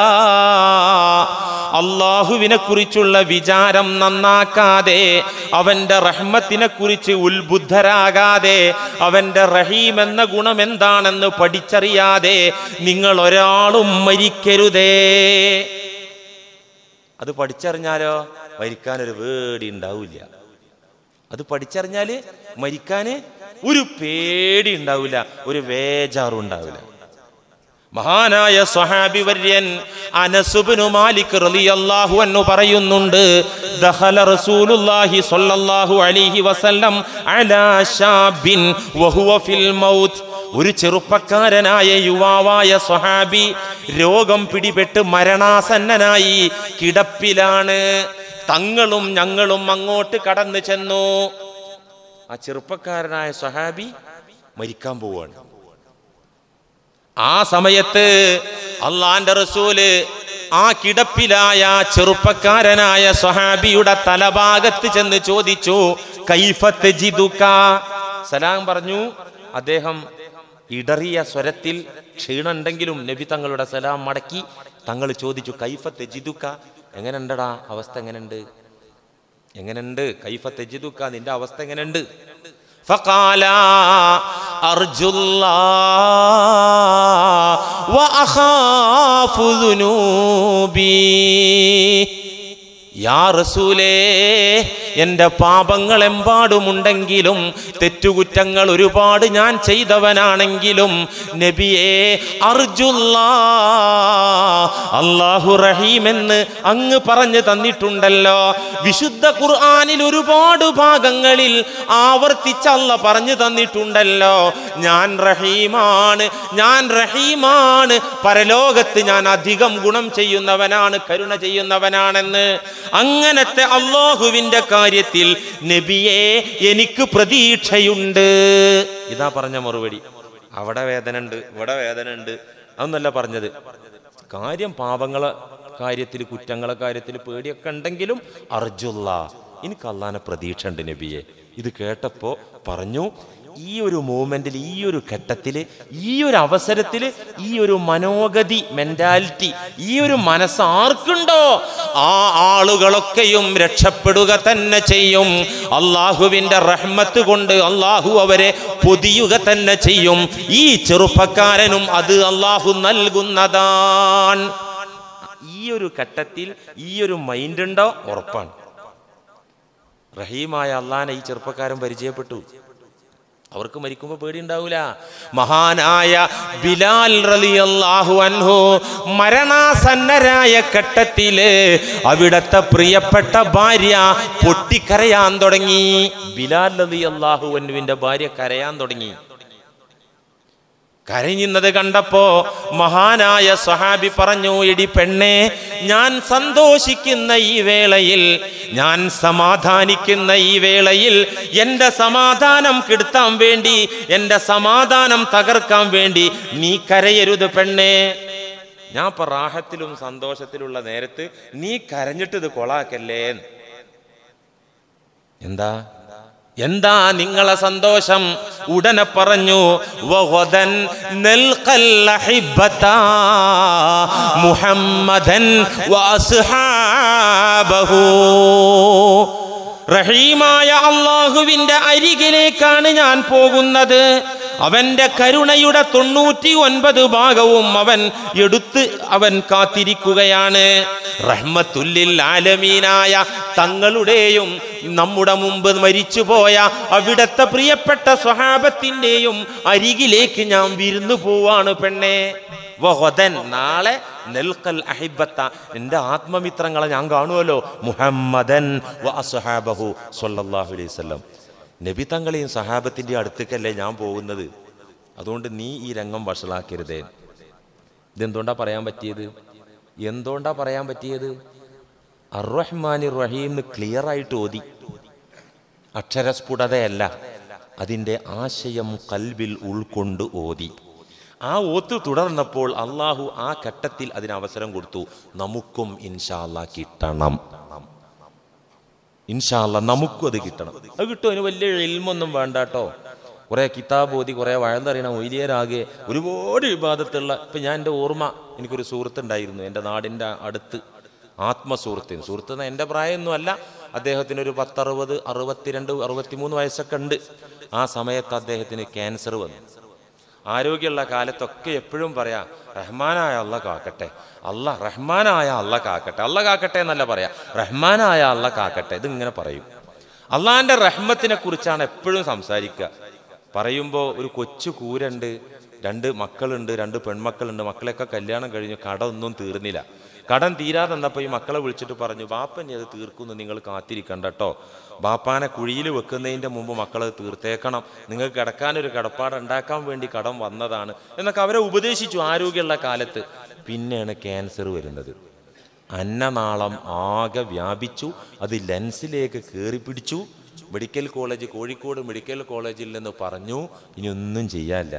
അള്ളാഹുവിനെ കുറിച്ചുള്ള വിചാരം നന്നാക്കാതെ അവന്റെ റഹ്മത്തിനെ കുറിച്ച് ഉത്ബുദ്ധരാകാതെ അവന്റെ റഹീം എന്ന ഗുണം എന്താണെന്ന് പഠിച്ചറിയാതെ നിങ്ങൾ ഒരാളും മരിക്കരുതേ അത് പഠിച്ചറിഞ്ഞാലോ മരിക്കാനൊരു വേടി ഉണ്ടാവില്ല അത് പഠിച്ചറിഞ്ഞാല് മരിക്കാന് ഒരു പേടി ഉണ്ടാവില്ല ഒരു വേജാറും ഉണ്ടാവില്ല മഹാനായ സ്വഹാബി വര്യൻ അനസുബ്നു മാലിക് റളിയല്ലാഹു അൻഹു പറയുന്നുണ്ട് ദഖല റസൂലുള്ളാഹി സ്വല്ലല്ലാഹു അലൈഹി വസല്ലം അലാ ശാബിൻ വഹുവ ഫിൽ മൗത്ത് ഒരു ചെറുപ്പക്കാരനായ യുവാവായ സ്വഹാബി രോഗം പിടിപെട്ട് മരണാസന്നനായി കിടപ്പിലാണ് തങ്ങളും ഞങ്ങളും അങ്ങോട്ട് കടന്നു ചെന്നു ആ ചെറുപ്പക്കാരനായ സ്വഹാബി മരിക്കാൻ പോവാണ് ആ സമയത്ത് അള്ളാന്റെ റസൂല് ആ കിടപ്പിലായ ചെറുപ്പക്കാരനായ സ്വഹാബിയുടെ തലഭാഗത്ത് ചെന്ന് ചോദിച്ചു കൈഫത്ത് ജിദുക്ക സലാം പറഞ്ഞു അദ്ദേഹം ഇടറിയ സ്വരത്തിൽ ക്ഷീണുണ്ടെങ്കിലും നബി തങ്ങളുടെ സലാം മടക്കി തങ്ങൾ ചോദിച്ചു കൈഫത്ത് ജിദുക്ക എങ്ങനെയുണ്ടടാ അവസ്ഥ എങ്ങനെയുണ്ട് എങ്ങനെയുണ്ട് കൈഫത്ത് ജിദുക്ക നിന്റെ അവസ്ഥ എങ്ങനെയുണ്ട് فقال أرجو الله وأخاف ذنوبي യാ റസൂലേ എൻ്റെ പാപങ്ങൾ എമ്പാടുമുണ്ടെങ്കിലും തെറ്റുകുറ്റങ്ങൾ ഒരുപാട് ഞാൻ ചെയ്തവനാണെങ്കിലും നബിയെ അർജുല്ലാ അള്ളാഹു റഹീം എന്ന് അങ്ങ് പറഞ്ഞു തന്നിട്ടുണ്ടല്ലോ വിശുദ്ധ ഖുർആനിൽ ഒരുപാട് ഭാഗങ്ങളിൽ ആവർത്തിച്ച് അല്ല പറഞ്ഞു തന്നിട്ടുണ്ടല്ലോ ഞാൻ റഹീമാണ് ഞാൻ റഹീമാണ് പരലോകത്ത് ഞാൻ അധികം ഗുണം ചെയ്യുന്നവനാണ് കരുണ ചെയ്യുന്നവനാണെന്ന് അങ്ങനത്തെ അള്ളാഹുവിന്റെ കാര്യത്തിൽ നബിയെ എനിക്ക് പ്രതീക്ഷയുണ്ട് ഇതാ പറഞ്ഞ മറുപടി അവിടെ വേദന ഉണ്ട് ഇവിടെ വേദന ഉണ്ട് അതൊന്നല്ല പറഞ്ഞത് കാര്യം പാപങ്ങളെ കാര്യത്തിൽ കുറ്റങ്ങളെ കാര്യത്തിൽ പേടിയൊക്കെ ഉണ്ടെങ്കിലും അർജുല്ല എനിക്ക് അള്ളാനെ പ്രതീക്ഷ ഉണ്ട് നബിയെ ഇത് കേട്ടപ്പോ പറഞ്ഞു ഈ ഒരു മൂമെന്റിൽ ഈ ഒരു ഘട്ടത്തിൽ ഈ ഒരു അവസരത്തിൽ ഈ ഒരു മനോഗതി മെന്റാലിറ്റി ഈ ഒരു മനസ്സ് ആർക്കുണ്ടോ ആ ആളുകളൊക്കെയും രക്ഷപ്പെടുക തന്നെ ചെയ്യും അള്ളാഹുവിന്റെ റഹ്മത്ത് കൊണ്ട് അള്ളാഹു അവരെ പൊതിയുക തന്നെ ചെയ്യും ഈ ചെറുപ്പക്കാരനും അത് അള്ളാഹു നൽകുന്നതാണ് ഈ ഒരു ഘട്ടത്തിൽ ഈ ഒരു മൈൻഡ് ഉണ്ടോ ഉറപ്പാണ് റഹീമായ അള്ളാനെ ഈ ചെറുപ്പക്കാരൻ പരിചയപ്പെട്ടു അവർക്ക് മരിക്കുമ്പോൾ പേടിയുണ്ടാവൂല മഹാനായ ബിലാൽ റളിയല്ലാഹു അൻഹു മരണാസന്നരായ ഘട്ടത്തില് അവിടത്തെ പ്രിയപ്പെട്ട ഭാര്യ പൊട്ടിക്കരയാൻ തുടങ്ങി ബിലാൽ റളിയല്ലാഹു അൻഹുവിന്റെ ഭാര്യ കരയാൻ തുടങ്ങി കരഞ്ഞുന്നത് കണ്ടപ്പോ മഹാനായ സ്വഹാബി പറഞ്ഞു എടി പെണ്ണെ ഞാൻ സന്തോഷിക്കുന്ന ഈ വേളയിൽ ഞാൻ സമാധാനിക്കുന്ന ഈ വേളയിൽ എൻ്റെ സമാധാനം കെടുത്താൻ വേണ്ടി എൻ്റെ സമാധാനം തകർക്കാൻ വേണ്ടി നീ കരയരുത് പെണ്ണെ ഞാൻ ഇപ്പൊ റാഹത്തിലും സന്തോഷത്തിലുള്ള നേരത്ത് നീ കരഞ്ഞിട്ട് ഇത് കൊളാക്കല്ലേ എന്താ എന്താ നിങ്ങളെ സന്തോഷം ഉടനെ പറഞ്ഞു വഹദൻ നൽഖൽ അഹിബ്ബത മുഹമ്മദൻ വഅസ്ഹാബഹു റഹീമായ അള്ളാഹുവിന്റെ അരികിലേക്കാണ് ഞാൻ പോകുന്നത് അവന്റെ കരുണയുടെ തൊണ്ണൂറ്റി ഒൻപത് ഭാഗവും അവൻ എടുത്ത് അവൻ കാത്തിരിക്കുകയാണ് റഹ്മത്തുല്ലിൽ ആലമീനായ തങ്ങളുടെയും നമ്മുടെ മുമ്പ് മരിച്ചുപോയ അവിടത്തെ പ്രിയപ്പെട്ട സ്വഹാബത്തിൻ്റെയും അരികിലേക്ക് ഞാൻ വിരുന്നു പോവാണ് പെണ്ണെ വഹദൻ നാളെ നെൽക്കൽ അഹിബത്ത എൻ്റെ ആത്മമിത്രങ്ങളെ ഞാൻ കാണുമല്ലോ മുഹമ്മദൻ വ അസ്ഹാബഹു സല്ലല്ലാഹു അലൈഹി വസല്ലം നബി തങ്ങളെയും സഹാബത്തിൻ്റെ അടുത്തേക്കല്ലേ ഞാൻ പോകുന്നത് അതുകൊണ്ട് നീ ഈ രംഗം വഷളാക്കരുതേ ഇതെന്തുകൊണ്ടാ പറയാൻ പറ്റിയത് എന്തുകൊണ്ടാ പറയാൻ പറ്റിയത് അർറഹ്മാനി റഹീം എന്ന് ക്ലിയർ ആയിട്ട് ഓതി അക്ഷരസ്ഫുടതയല്ല അതിൻ്റെ ആശയം കൽബിൽ ഉൾക്കൊണ്ട് ഓതി ആ ഓത്ത് തുടർന്നപ്പോൾ അള്ളാഹു ആ ഘട്ടത്തിൽ അതിന് അവസരം കൊടുത്തു നമുക്കും ഇൻഷാല്ല കിട്ടണം ഇൻഷാല്ല നമുക്കും അത് കിട്ടണം അത് കിട്ടും അതിന് വലിയ എൽമൊന്നും വേണ്ട കേട്ടോ കുറേ കിതാബ് ഓതി കുറേ വഴന്നറിയണ ഒയിലിയരാകെ ഒരുപാട് വിവാദത്തുള്ള ഇപ്പം ഞാൻ എൻ്റെ ഓർമ്മ എനിക്കൊരു സുഹൃത്തുണ്ടായിരുന്നു എൻ്റെ നാടിൻ്റെ അടുത്ത് ആത്മസുഹൃത്തിന് സുഹൃത്ത് എന്ന എൻ്റെ പ്രായമൊന്നും അല്ല അദ്ദേഹത്തിന് ഒരു പത്തറുപത് അറുപത്തിരണ്ട് അറുപത്തിമൂന്ന് വയസ്സൊക്കെ ഉണ്ട് ആ സമയത്ത് അദ്ദേഹത്തിന് ക്യാൻസർ വന്നു ആരോഗ്യമുള്ള കാലത്തൊക്കെ എപ്പോഴും പറയാം റഹ്മാനായ അള്ള കാക്കട്ടെ അല്ല റഹ്മാനായ അള്ള കാക്കട്ടെ അള്ള കാക്കട്ടെ എന്നല്ല പറയാ റഹ്മാനായ അള്ള കാക്കട്ടെ ഇതിങ്ങനെ പറയും അള്ളാഹിൻ്റെ റഹ്മത്തിനെ കുറിച്ചാണ് എപ്പോഴും സംസാരിക്കുക പറയുമ്പോൾ ഒരു കൊച്ചു കൂരുണ്ട് രണ്ട് മക്കളുണ്ട് രണ്ട് പെൺമക്കളുണ്ട് മക്കളെയൊക്കെ കല്യാണം കഴിഞ്ഞു കട ഒന്നും തീർന്നില്ല കടം തീരാതെ വന്നപ്പോൾ ഈ മക്കളെ വിളിച്ചിട്ട് പറഞ്ഞു ബാപ്പൻ അത് തീർക്കുന്നു നിങ്ങൾ കാത്തിരിക്കണ്ട കേട്ടോ ബാപ്പാനെ കുഴിയിൽ വെക്കുന്നതിൻ്റെ മുമ്പ് മക്കളത് തീർത്തേക്കണം നിങ്ങൾക്ക് കിടക്കാനൊരു കിടപ്പാട് ഉണ്ടാക്കാൻ വേണ്ടി കടം വന്നതാണ് എന്നൊക്കെ അവരെ ഉപദേശിച്ചു ആരോഗ്യമുള്ള കാലത്ത് പിന്നെയാണ് ക്യാൻസർ വരുന്നത് അന്നനാളം ആകെ വ്യാപിച്ചു അത് ലെൻസിലേക്ക് കയറി പിടിച്ചു മെഡിക്കൽ കോളേജ് കോഴിക്കോട് മെഡിക്കൽ കോളേജിൽ നിന്ന് പറഞ്ഞു ഇനി ഒന്നും ചെയ്യാനില്ല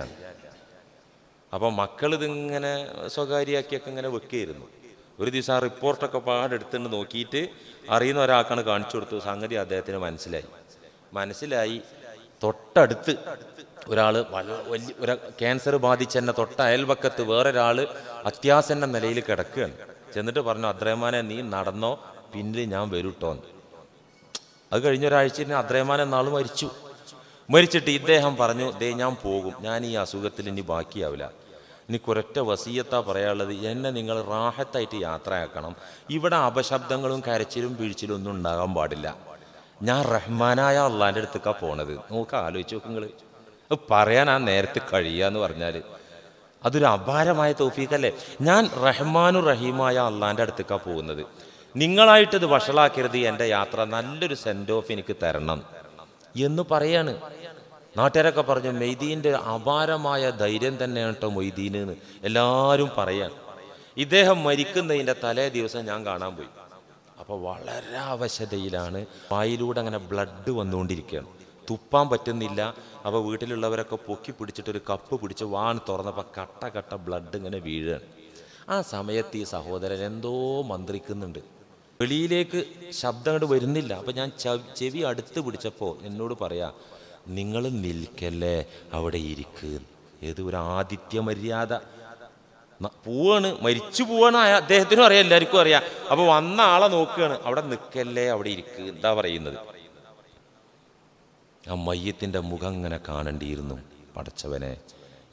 അപ്പം മക്കൾ ഇതിങ്ങനെ സ്വകാര്യമാക്കിയൊക്കെ ഇങ്ങനെ വെക്കുകയായിരുന്നു ഒരു ദിവസം ആ റിപ്പോർട്ടൊക്കെ പാടെടുത്തുകൊണ്ട് നോക്കിയിട്ട് അറിയുന്ന ഒരാൾക്കാണ് കാണിച്ചു കൊടുത്തു സംഗതി അദ്ദേഹത്തിന് മനസ്സിലായി മനസ്സിലായി തൊട്ടടുത്ത് ഒരാൾ വലിയ ഒരു ക്യാൻസർ ബാധിച്ച എന്നെ തൊട്ട അയൽവക്കത്ത് വേറൊരാൾ അത്യാസന്ന നിലയിൽ കിടക്കുകയാണ് ചെന്നിട്ട് പറഞ്ഞു അദ്രഹ്മാനെ നീ നടന്നോ പിന്നിൽ ഞാൻ വരൂട്ടോന്ന് അത് കഴിഞ്ഞ ഒരാഴ്ച അദ്രഹ്മാൻ എന്നാൾ മരിച്ചു മരിച്ചിട്ട് ഇദ്ദേഹം പറഞ്ഞു ദേ ഞാൻ പോകും ഞാൻ ഈ അസുഖത്തിൽ ഇനി ബാക്കിയാവില്ല എനിക്കൊരൊറ്റ വസീയത്താ പറയാനുള്ളത് എന്നെ നിങ്ങൾ റാഹത്തായിട്ട് യാത്രയാക്കണം ഇവിടെ അപശബ്ദങ്ങളും കരച്ചിലും വീഴ്ചയിലും ഒന്നും ഉണ്ടാകാൻ പാടില്ല ഞാൻ റഹ്മാനായ അള്ളാൻ്റെ അടുത്തേക്കാണ് പോണത് നോക്ക് ആലോചിച്ച് നോക്ക് നിങ്ങൾ അത് പറയാൻ ആ നേരത്തെ കഴിയുക പറഞ്ഞാൽ അതൊരു അപാരമായ തോഫീക്കല്ലേ ഞാൻ റഹ്മാനു റഹീമായ അള്ളാൻ്റെ അടുത്തേക്കാണ് പോകുന്നത് നിങ്ങളായിട്ടത് വഷളാക്കരുത് എൻ്റെ യാത്ര നല്ലൊരു സെൻഡ് ഓഫ് എനിക്ക് തരണം എന്ന് പറയാണ് നാട്ടുകാരൊക്കെ പറഞ്ഞു മെയ്തീൻ്റെ അപാരമായ ധൈര്യം തന്നെയാണ് കേട്ടോ മൊയ്തീന് എന്ന് എല്ലാവരും പറയാൻ ഇദ്ദേഹം മരിക്കുന്നതിൻ്റെ തലേ ദിവസം ഞാൻ കാണാൻ പോയി അപ്പോൾ വളരെ അവശതയിലാണ് വായിലൂടെ അങ്ങനെ ബ്ലഡ് വന്നുകൊണ്ടിരിക്കുകയാണ് തുപ്പാൻ പറ്റുന്നില്ല അപ്പോൾ വീട്ടിലുള്ളവരൊക്കെ പൊക്കി പിടിച്ചിട്ട് ഒരു കപ്പ് പിടിച്ച് വാൻ തുറന്നപ്പോൾ കട്ട കട്ട ബ്ലഡ് ഇങ്ങനെ വീഴുകയാണ് ആ സമയത്ത് ഈ സഹോദരൻ എന്തോ മന്ത്രിക്കുന്നുണ്ട് വെളിയിലേക്ക് ശബ്ദം അങ്ങോട്ട് വരുന്നില്ല അപ്പം ഞാൻ ചവി- ചെവി അടുത്ത് പിടിച്ചപ്പോൾ എന്നോട് പറയാ നിങ്ങൾ നിൽക്കല്ലേ അവിടെ ഇരിക്ക് ഏത് ഒരു ആദിത്യ മര്യാദ ന- പോവാണ് മരിച്ചു പോവാണ് അയ- അദ്ദേഹത്തിനും അറിയാം എല്ലാവർക്കും അറിയാം അപ്പൊ വന്ന ആളെ നോക്കുകയാണ് അവിടെ നിൽക്കല്ലേ അവിടെ ഇരിക്ക് എന്താ പറയുന്നത് ആ മയ്യത്തിന്റെ മുഖം ഇങ്ങനെ കാണേണ്ടിയിരുന്നു പടച്ചവനെ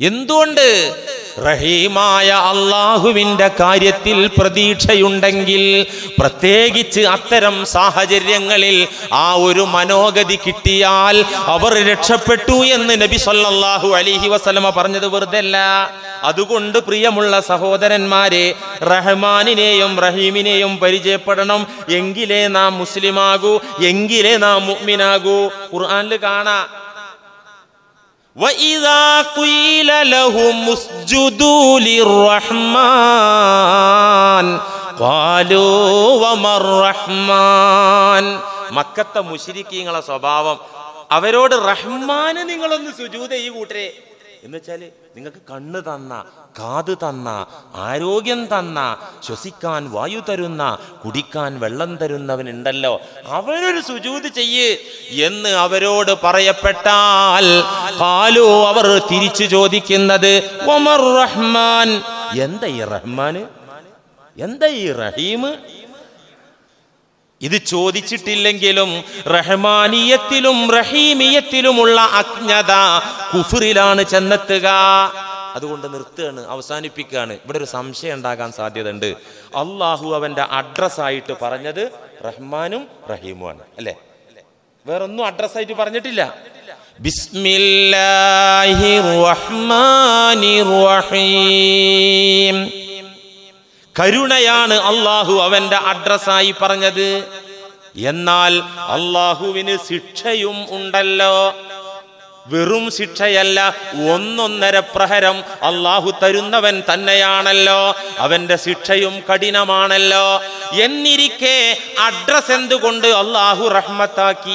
എന്തുകൊണ്ട് റഹീമായ അള്ളാഹുവിന്റെ കാര്യത്തിൽ പ്രതീക്ഷയുണ്ടെങ്കിൽ പ്രത്യേകിച്ച് അത്തരം സാഹചര്യങ്ങളിൽ ആ ഒരു മനോഗതി കിട്ടിയാൽ അവർ രക്ഷപ്പെട്ടു എന്ന് നബി സല്ലല്ലാഹു അലൈഹി വസല്ലമ പറഞ്ഞത് വെറുതെ അല്ല അതുകൊണ്ട് പ്രിയമുള്ള സഹോദരന്മാരെ റഹ്മാനിനെയും റഹീമിനെയും പരിചയപ്പെടണം എങ്കിലേ നാം മുസ്ലിമാകൂ എങ്കിലേ നാം മുഅ്മിനാകൂ ഖുർആനിൽ കാണാം وإذا قيل لهم اسجدوا للرحمن قالوا وما الرحمن മക്കത്തെ മുശിരിക്കീങ്ങളെ സ്വഭാവം അവരോട് റഹ്മാന് നിങ്ങളൊന്ന് സുജൂത ഈ കൂട്ടരെ എന്ന് വെച്ചാല് നിങ്ങൾക്ക് കണ്ണ് തന്ന കാത് തന്ന ആരോഗ്യം തന്ന ശ്വസിക്കാൻ വായു തരുന്ന കുടിക്കാൻ വെള്ളം തരുന്നവനുണ്ടല്ലോ അവനൊരു സുജൂത് ചെയ്യ് എന്ന് അവരോട് പറയപ്പെട്ടാൽ കാലു അവർ തിരിച്ചു ചോദിക്കുന്നത് ഒമർ റഹ്മാൻ എന്താ ഈ റഹ്മാന് എന്താ ഈ റഹീം ഇത് ചോദിച്ചിട്ടില്ലെങ്കിലും റഹ്മാനിയത്തിലും റഹീമിയത്തിലുമുള്ള അജ്ഞത കുഫറിലാണ് ചെന്നെത്തുക അതുകൊണ്ട് നിർത്തുകയാണ് അവസാനിപ്പിക്കുകയാണ് ഇവിടെ ഒരു സംശയം ഉണ്ടാകാൻ സാധ്യതയുണ്ട് അള്ളാഹു അവന്റെ അഡ്രസ്സായിട്ട് പറഞ്ഞത് റഹ്മാനും റഹീമുമാണ് അല്ലേ വേറൊന്നും അഡ്രസ്സായിട്ട് പറഞ്ഞിട്ടില്ല ബിസ്മില്ലാഹിർ റഹ്മാനിർ റഹീം കരുണയാണ് അള്ളാഹു അവന്റെ അഡ്രസ്സായി പറഞ്ഞത് എന്നാൽ അള്ളാഹുവിന് ശിക്ഷയും ഉണ്ടല്ലോ വെറും ശിക്ഷയല്ല ഒന്നൊന്നര പ്രഹരം അള്ളാഹു തരുന്നവൻ തന്നെയാണല്ലോ അവന്റെ ശിക്ഷയും കഠിനമാണല്ലോ എന്നിരിക്കെ അഡ്രസ് എന്തുകൊണ്ട് അള്ളാഹു റഹ്മത്താക്കി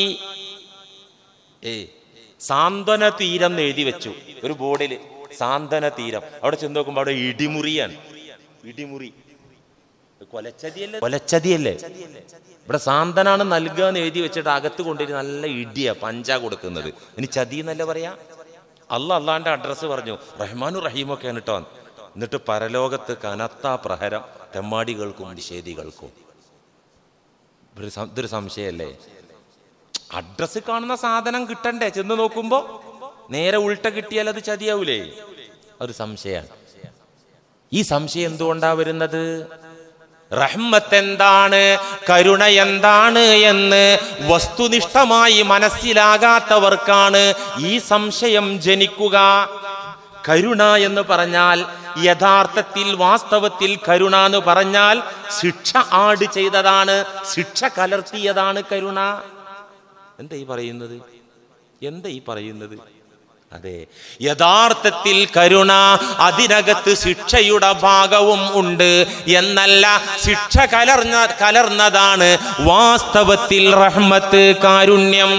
ഏ സാന്ത്വന തീരം എന്ന് എഴുതി വെച്ചു ഒരു ബോർഡിൽ സാന്ത്വന തീരം അവിടെ ചെന്ന് നോക്കുമ്പോൾ അവിടെ ഇടിമുറിയാണ് ഇടിമുറി കൊലച്ചതിയല്ലേ കൊലച്ചതിയല്ലേ ഇവിടെ സാന്തനാണ് നൽകുക എന്ന് എഴുതി വെച്ചിട്ട് അകത്ത് കൊണ്ടുവരും നല്ല ഇടിയ പഞ്ച കൊടുക്കുന്നത് ഇനി ചതി എന്നല്ല പറയാ അല്ല അള്ളാന്റെ അഡ്രസ്സ് പറഞ്ഞു റഹ്മാനു റഹീമൊക്കെയാണ് കേട്ടോ എന്നിട്ട് പരലോകത്ത് കനത്ത പ്രഹരം തെമ്മാടികൾക്കും നിഷേധികൾക്കും ഒരു സം- ഇതൊരു സംശയല്ലേ അഡ്രസ്സ് കാണുന്ന സാധനം കിട്ടണ്ടേ ചെന്ന് നോക്കുമ്പോ നേരെ ഉൾട്ട കിട്ടിയാൽ അത് ചതിയാവൂലേ ഒരു സംശയമാണ് ഈ സംശയം എന്തുകൊണ്ടാ വരുന്നത് റഹ്മത്ത് എന്താണ് കരുണ എന്താണ് എന്ന് വസ്തുനിഷ്ഠമായി മനസ്സിലാകാത്തവർക്കാണ് ഈ സംശയം ജനിക്കുക കരുണ എന്ന് പറഞ്ഞാൽ യഥാർത്ഥത്തിൽ വാസ്തവത്തിൽ കരുണ എന്ന് പറഞ്ഞാൽ ശിക്ഷ ആഡ് ചെയ്തതാണ് ശിക്ഷ കലർത്തിയതാണ് കരുണ എന്താ ഈ പറയുന്നത് എന്താ ഈ പറയുന്നത് അതെ യഥാർത്ഥത്തിൽ കരുണ അതിനകത്ത് ശിക്ഷയുടെ ഭാഗവും ഉണ്ട് എന്നല്ല ശിക്ഷ കലർന്ന കലർന്നതാണ് വാസ്തവത്തിൽ റഹ്മത്ത് കാരുണ്യം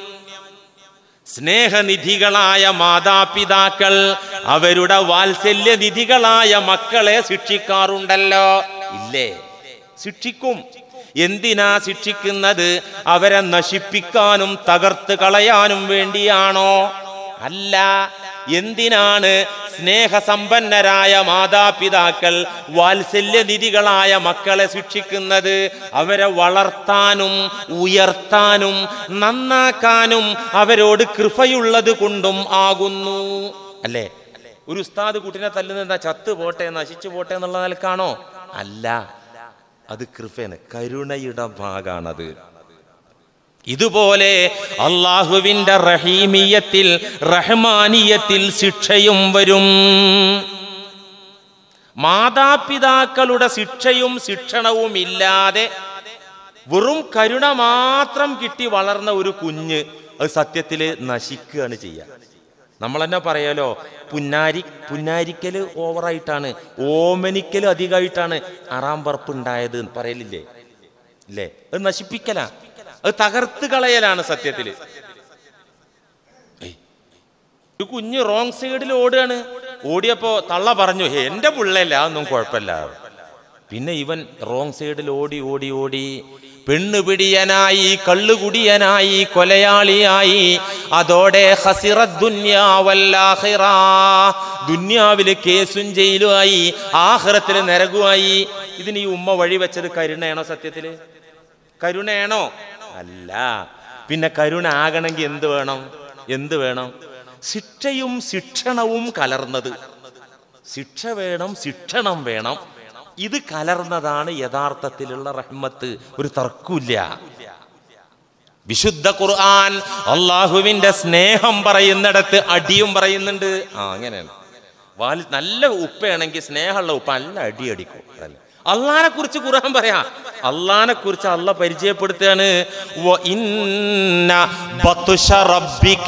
സ്നേഹനിധികളായ മാതാപിതാക്കൾ അവരുടെ വാത്സല്യനിധികളായ മക്കളെ ശിക്ഷിക്കാറുണ്ടല്ലോ ഇല്ലേ ശിക്ഷിക്കും എന്തിനാ ശിക്ഷിക്കുന്നത് അവരെ നശിപ്പിക്കാനും തകർത്ത് കളയാനും വേണ്ടിയാണോ അല്ല എന്തിനാണ് സ്നേഹസമ്പന്നരായ മാതാപിതാക്കൾ വാത്സല്യനിധികളായ മക്കളെ ശിക്ഷിക്കുന്നത് അവരെ വളർത്താനും ഉയർത്താനും നന്നാക്കാനും അവരോട് കൃപയുള്ളത് കൊണ്ടും ആകുന്നു അല്ലേ ഒരു ഉസ്താദ് കുട്ടിനെ തല്ലുന്നത് ചത്തു പോട്ടെ നശിച്ചു പോട്ടെ എന്നുള്ള നിലക്കാണോ അല്ല അത് കൃപയാണ് കരുണയുടെ ഭാഗാണത് ഇതുപോലെ അള്ളാഹുവിന്റെ റഹീമിയത്തിൽ റഹ്മാനിയത്തിൽ ശിക്ഷയും വരും മാതാപിതാക്കളുടെ ശിക്ഷയും ശിക്ഷണവും ഇല്ലാതെ വെറും കരുണ മാത്രം കിട്ടി വളർന്ന ഒരു കുഞ്ഞ് അത് സത്യത്തിൽ നശിക്കുകയാണ് ചെയ്യുക നമ്മൾ തന്നെ പറയാലോ പുന്നാരി പുന്നാരിക്കല് ഓവറായിട്ടാണ് ഓമനിക്കല് അധികമായിട്ടാണ് ആറാം പറപ്പ് ഉണ്ടായത് എന്ന് പറയലില്ലേ ഇല്ലേ അത് നശിപ്പിക്കലാ അത് തകർത്ത് കളയലാണ് സത്യത്തില് ഏയ്, ഒരു കുഞ്ഞ് റോങ് സൈഡിൽ ഓടുകയാണ് ഓടിയപ്പോ തള്ള പറഞ്ഞു "ഹേ, എന്റെ പിള്ളയല്ല അതൊന്നും കുഴപ്പമില്ല പിന്നെ ഇവൻ റോങ് സൈഡിൽ ഓടി ഓടി ഓടി പെണ്ണുപിടിയനായി കള്ളുകുടിയനായി കൊലയാളിയായി അതോടെ ഹസിറത്ത് ദുന്യാ വല്ലാഹിറ. ദുന്യാവില് കേസും ജയിലുമായി ആഹ്റത്തില് നരകുമായി ഇതിന് ഈ ഉമ്മ വഴി വെച്ചത് കരുണയാണോ സത്യത്തില് കരുണയാണോ അല്ല പിന്നെ കരുണ ആകണമെങ്കിൽ എന്ത് വേണം എന്ത് വേണം ശിക്ഷയും ശിക്ഷണവും കലർന്നത് ശിക്ഷ വേണം ശിക്ഷണം വേണം ഇത് കലർന്നതാണ് യഥാർത്ഥത്തിലുള്ള റഹ്മത്ത് ഒരു തർക്കമില്ല വിശുദ്ധ ഖുർആൻ അള്ളാഹുവിന്റെ സ്നേഹം പറയുന്നിടത്ത് അടിയും പറയുന്നുണ്ട് ആ അങ്ങനെയാണ് വാൽ നല്ല ഉപ്പയാണെങ്കിൽ സ്നേഹമുള്ള ഉപ്പ നല്ല അടി അടിക്കും അതല്ല. അള്ളാനെ കുറിച്ച് ഖുർആൻ പറയാ അള്ളാനെ കുറിച്ച് അള്ള പരിചയപ്പെടുത്തുകയാണ് വ ഇന്ന ബത്ഷ റബ്ബിക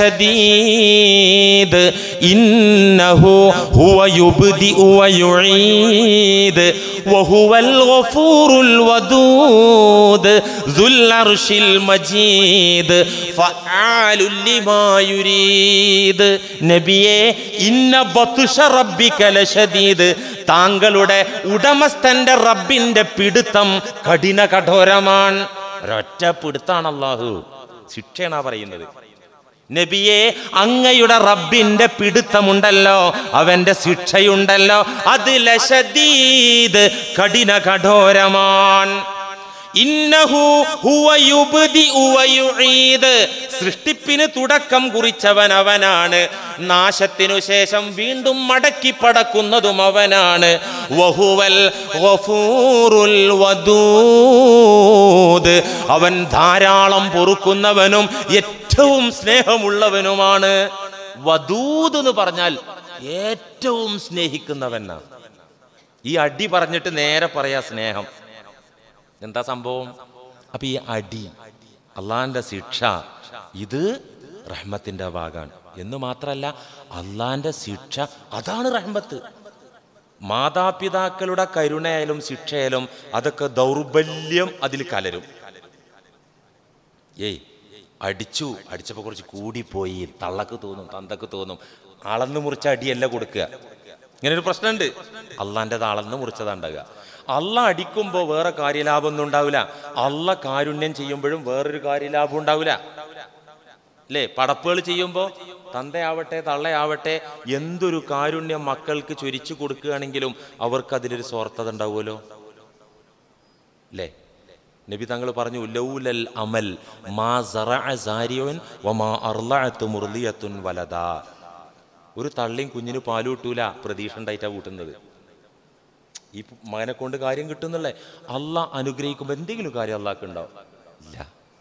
ലശദീദ് ഇന്നഹു ഹുവ യുബ്ദിഉ വ യുഈദ് വഹുവൽ ഗഫൂറുൽ വദൂദ് ദുൽ അർശിൽ മജീദ് ഫആലുൽ ലിമാ യുരീദ് നബിയേ ഇന്ന ബത്ഷ റബ്ബിക ലശദീദ് താങ്കളുടെ ഉടമസ്ഥന്റെ റബ്ബിന്റെ പിടുത്തം കഠിന കഠോരമാണ് ഒരൊറ്റ പിടുത്താണ് അള്ളാഹു ശിക്ഷയാണ് പറയുന്നത് നബിയെ അങ്ങയുടെ റബ്ബിന്റെ പിടുത്തമുണ്ടല്ലോ അവന്റെ ശിക്ഷയുണ്ടല്ലോ അത് ലശദീദ് കഠിന കഠോരമാണ് ഇന്നഹു ഹുവ യുബ്ദിഉ വ യുഈദ്. സൃഷ്ടിപ്പിന് തുടക്കം കുറിച്ചവൻ അവനാണ് നാശത്തിനു ശേഷം വീണ്ടും മടക്കി പടക്കുന്നതും അവനാണ് വഹുവൽ ഗഫൂറുൽ വദൂദ്. അവൻ ധാരാളം പൊറുക്കുന്നവനും ഏറ്റവും സ്നേഹമുള്ളവനുമാണ് വദൂദ് എന്ന് പറഞ്ഞാൽ ഏറ്റവും സ്നേഹിക്കുന്നവനാണ് ഈ അടി പറഞ്ഞിട്ട് നേരെ പറയാ സ്നേഹം എന്താ സംഭവം അപ്പൊ ഈ അടി അള്ളാന്റെ ശിക്ഷ ഇത് റഹ്മത്തിന്റെ ഭാഗമാണ് എന്ന് മാത്രല്ല അള്ളാന്റെ ശിക്ഷ അതാണ് റഹ്മത്ത് മാതാപിതാക്കളുടെ കരുണയായാലും ശിക്ഷയായാലും അതൊക്കെ ദൗർബല്യം അതിൽ കലരും ഏയ് അടിച്ചു അടിച്ചപ്പോൾ കുറച്ച് കൂടിപ്പോയി തള്ളക്ക് തോന്നും തന്തക്ക് തോന്നും അളന്ന് മുറിച്ച അടിയല്ല കൊടുക്കുക ഇങ്ങനെ ഒരു പ്രശ്നമുണ്ട് അള്ളാൻ്റെ അളന്ന് മുറിച്ചതാണ്ടാകുക അള്ള അടിക്കുമ്പോൾ വേറെ കാര്യലാഭമൊന്നും ഉണ്ടാവില്ല അള്ള കാരുണ്യം ചെയ്യുമ്പോഴും വേറൊരു കാര്യലാഭം ഉണ്ടാവില്ല അല്ലേ പടപ്പുകൾ ചെയ്യുമ്പോൾ തന്തയാവട്ടെ തള്ളയാവട്ടെ എന്തൊരു കാരുണ്യം മക്കൾക്ക് ചൊരിച്ചു കൊടുക്കുകയാണെങ്കിലും അവർക്ക് അതിലൊരു സ്വാർത്ഥത ഉണ്ടാവുമല്ലോ അല്ലേ നബി തങ്ങൾ പറഞ്ഞു ലൗലൽ അമൽ മാ സറഅ സാരിയുൻ വമാ അർലഅത്ത് മുർലിയത്തുൻ വലദാ ഒരു തള്ളിയും കുഞ്ഞിന് പാല് കിട്ടൂല പ്രതീക്ഷ ഉണ്ടായിട്ടാ കൂട്ടുന്നത് ഈ മകനെ കൊണ്ട് കാര്യം കിട്ടുന്നല്ലേ അല്ല അനുഗ്രഹിക്കുമ്പോൾ എന്തെങ്കിലും കാര്യം അള്ളാഹ്ക്ക് ഉണ്ടാവും ഇല്ല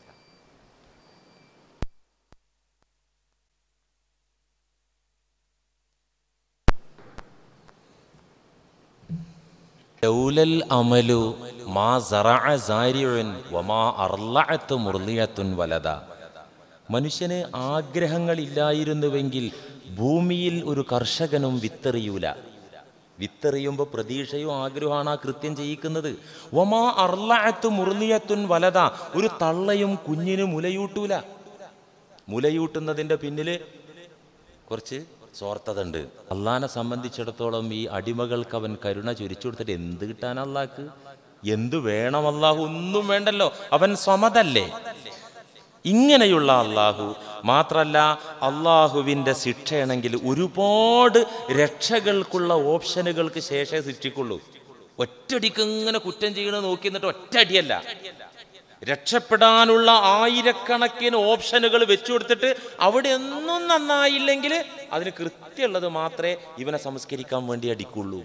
ലൗലൽ അമലു മാ സറഅ സാരിഉൻ വമാ അർലഅത്ത് മുർലിയത്തുൻ വലദ മനുഷ്യന് ആഗ്രഹങ്ങളില്ലായിരുന്നുവെങ്കിൽ ഭൂമിയിൽ ഒരു കർഷകനും വിത്തെറിയൂല വിത്തെറിയുമ്പോൾ പ്രതീക്ഷയും ആഗ്രഹമാണ് ആ കൃത്യം ചെയ്യിക്കുന്നത് വമാ അർലഅത്ത് മുർലിയത്തുൻ വലത ഒരു തള്ളയും കുഞ്ഞിന് മുലയൂട്ടൂല മുലയൂട്ടുന്നതിൻ്റെ പിന്നിൽ കുറച്ച് സ്വാർത്ഥത ഉണ്ട് അള്ളാനെ സംബന്ധിച്ചിടത്തോളം ഈ അടിമകൾക്ക് അവൻ കരുണ ചൊരിച്ചു കൊടുത്തിട്ട് എന്ത് കിട്ടാൻ അള്ളാഹ്ക്ക് എന്ത് വേണം അള്ളാഹു ഒന്നും വേണ്ടല്ലോ അവൻ സ്വമതല്ലേ ഇങ്ങനെയുള്ള അള്ളാഹു മാത്രല്ല അള്ളാഹുവിൻ്റെ ശിക്ഷയാണെങ്കിൽ ഒരുപാട് രക്ഷകൾക്കുള്ള ഓപ്ഷനുകൾക്ക് ശേഷമേ സൃഷ്ടിക്കുള്ളൂ ഒറ്റടിക്ക് ഇങ്ങനെ കുറ്റം ചെയ്യണ നോക്കി എന്നിട്ട് ഒറ്റ അടിയല്ല രക്ഷപ്പെടാനുള്ള ആയിരക്കണക്കിന് ഓപ്ഷനുകൾ വെച്ചു കൊടുത്തിട്ട് അവിടെ ഒന്നും നന്നായില്ലെങ്കിൽ അതിന് കൃത്യമുള്ളത് മാത്രമേ ഇവനെ സംസ്കരിക്കാൻ വേണ്ടി അടിക്കുള്ളൂ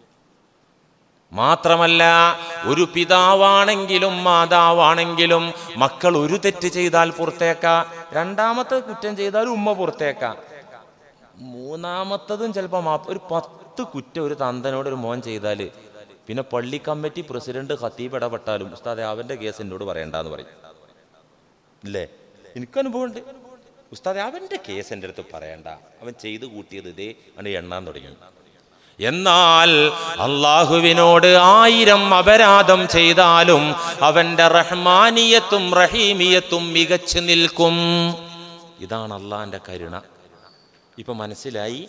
മാത്രമല്ല ഒരു പിതാവാണെങ്കിലും മാതാവാണെങ്കിലും മക്കൾ ഒരു തെറ്റ് ചെയ്താൽ പുറത്തേക്ക രണ്ടാമത്തെ കുറ്റം ചെയ്താൽ ഉമ്മ പുറത്തേക്ക മൂന്നാമത്തതും ചിലപ്പോൾ മാപ്പ് ഒരു പത്ത് കുറ്റം ഒരു തന്തനോട് ഒരു മോൻ ചെയ്താൽ പിന്നെ പള്ളി കമ്മിറ്റി പ്രസിഡന്റ് ഖത്തീബ് ഇടപെട്ടാലും ഉസ്താദെ അവന്റെ കേസ് എന്നോട് പറയണ്ടെന്ന് പറയും ഇല്ലേ എനിക്ക് അനുഭവമുണ്ട് ഉസ്താദെ അവന്റെ കേസ് എൻ്റെ അടുത്ത് പറയണ്ട അവൻ ചെയ്തു കൂട്ടിയത് ഇതേ ആണ് എണ്ണാൻ തുടങ്ങി എന്നാൽ അള്ളാഹുവിനോട് ആയിരം അപരാധം ചെയ്താലും അവന്റെ റഹ്മാനിയത്തും റഹീമിയത്തും മികച്ചു നിൽക്കും ഇതാണ് അള്ളാന്റെ കരുണ ഇപ്പൊ മനസ്സിലായി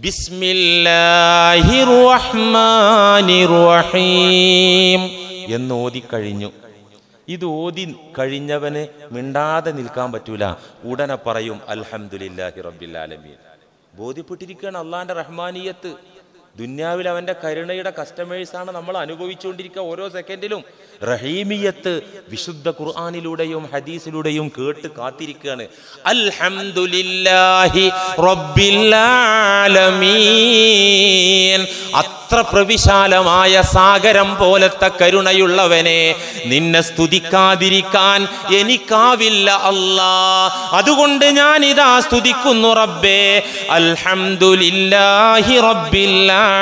ബിസ്മില്ലാഹിർ റഹ്മാനിർ റഹീം എന്ന് ഓതിക്കഴിഞ്ഞു ഇത് ഓതി കഴിഞ്ഞവന് മിണ്ടാതെ നിൽക്കാൻ പറ്റൂല ഉടനെ പറയും അൽഹംദുലില്ലാഹി റബ്ബിൽ ആലമീൻ ബോധ്യപ്പെട്ടിരിക്കുകയാണ് അള്ളാന്റെ റഹ്മാനിയത്ത് ദുന്യാവിൽ അവൻ്റെ കരുണയുടെ കസ്റ്റമേഴ്സാണ് നമ്മൾ അനുഭവിച്ചുകൊണ്ടിരിക്കുക ഓരോ സെക്കൻഡിലും റഹീമിയത്ത് വിശുദ്ധ ഖുർആാനിലൂടെയും ഹദീസിലൂടെയും കേട്ട് കാത്തിരിക്കുകയാണ് അൽഹംദുലില്ലാഹി റബ്ബിൽ ആലമീൻ അത്ര പ്രവിശാലമായ സാഗരം പോലത്തെ കരുണയുള്ളവനെ നിന്നെ സ്തുതിക്കാതിരിക്കാൻ എനിക്കാവില്ല അല്ലാ അതുകൊണ്ട് ഞാൻ ഇതാ സ്തുതിക്കുന്നു റബ്ബേ അൽഹംദുലില്ലാഹി റബ്ബിൽ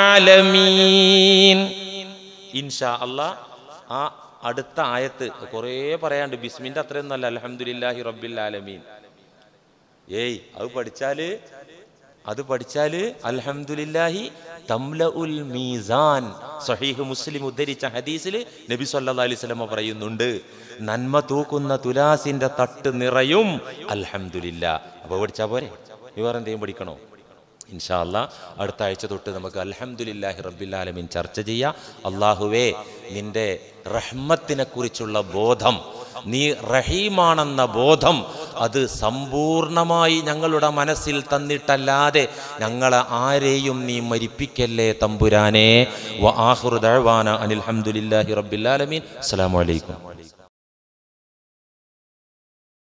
ആലമീൻ ഇൻഷാ അല്ലാ ആ അടുത്ത ആയത്ത് കുറേ പറയാണ്ട് ബിസ്മിന്റെ അത്രയൊന്നും അല്ല അൽഹംദുലില്ലാഹി റബ്ബിൽ ആലമീൻ ഏയ് അത് പഠിച്ചാല് അത് പഠിച്ചാല് അൽഹംദുലില്ലാഹി തംല ഉൽ മീസാൻ സഹീഹ് മുസ്ലിം ഉദ്ധരിച്ച ഹദീസിൽ നബി സല്ലല്ലാഹു അലൈഹി വസല്ലമ പറയുന്നുണ്ട് നന്മ തൂക്കുന്ന തുലാസിന്റെ തട്ട് നിറയും അൽഹംദുലില്ലാ അപ്പൊ പഠിച്ചാ പോരെ നീ വേറെ എന്തെങ്കിലും പഠിക്കണോ ഇൻഷാ അല്ലാ അടുത്ത ആഴ്ച തൊട്ട് നമുക്ക് അൽഹംദുലില്ലാഹി റബ്ബിൽ ആലമീൻ ചർച്ച ചെയ്യാം അള്ളാഹുവേ നിന്റെ റഹ്മത്തിനെ കുറിച്ചുള്ള ബോധം നീ റഹീമാണെന്ന ബോധം അത് സമ്പൂർണമായി ഞങ്ങളുടെ മനസ്സിൽ തന്നിട്ടല്ലാതെ ഞങ്ങളെ ആരെയും നീ മരിപ്പിക്കല്ലേ തമ്പുരാനെ വ ആഖിറു ദഅ്വാന അനിൽ ഹംദുലില്ലാഹി റബ്ബിൽ ആലമീൻ അസ്സലാമു അലൈക്കും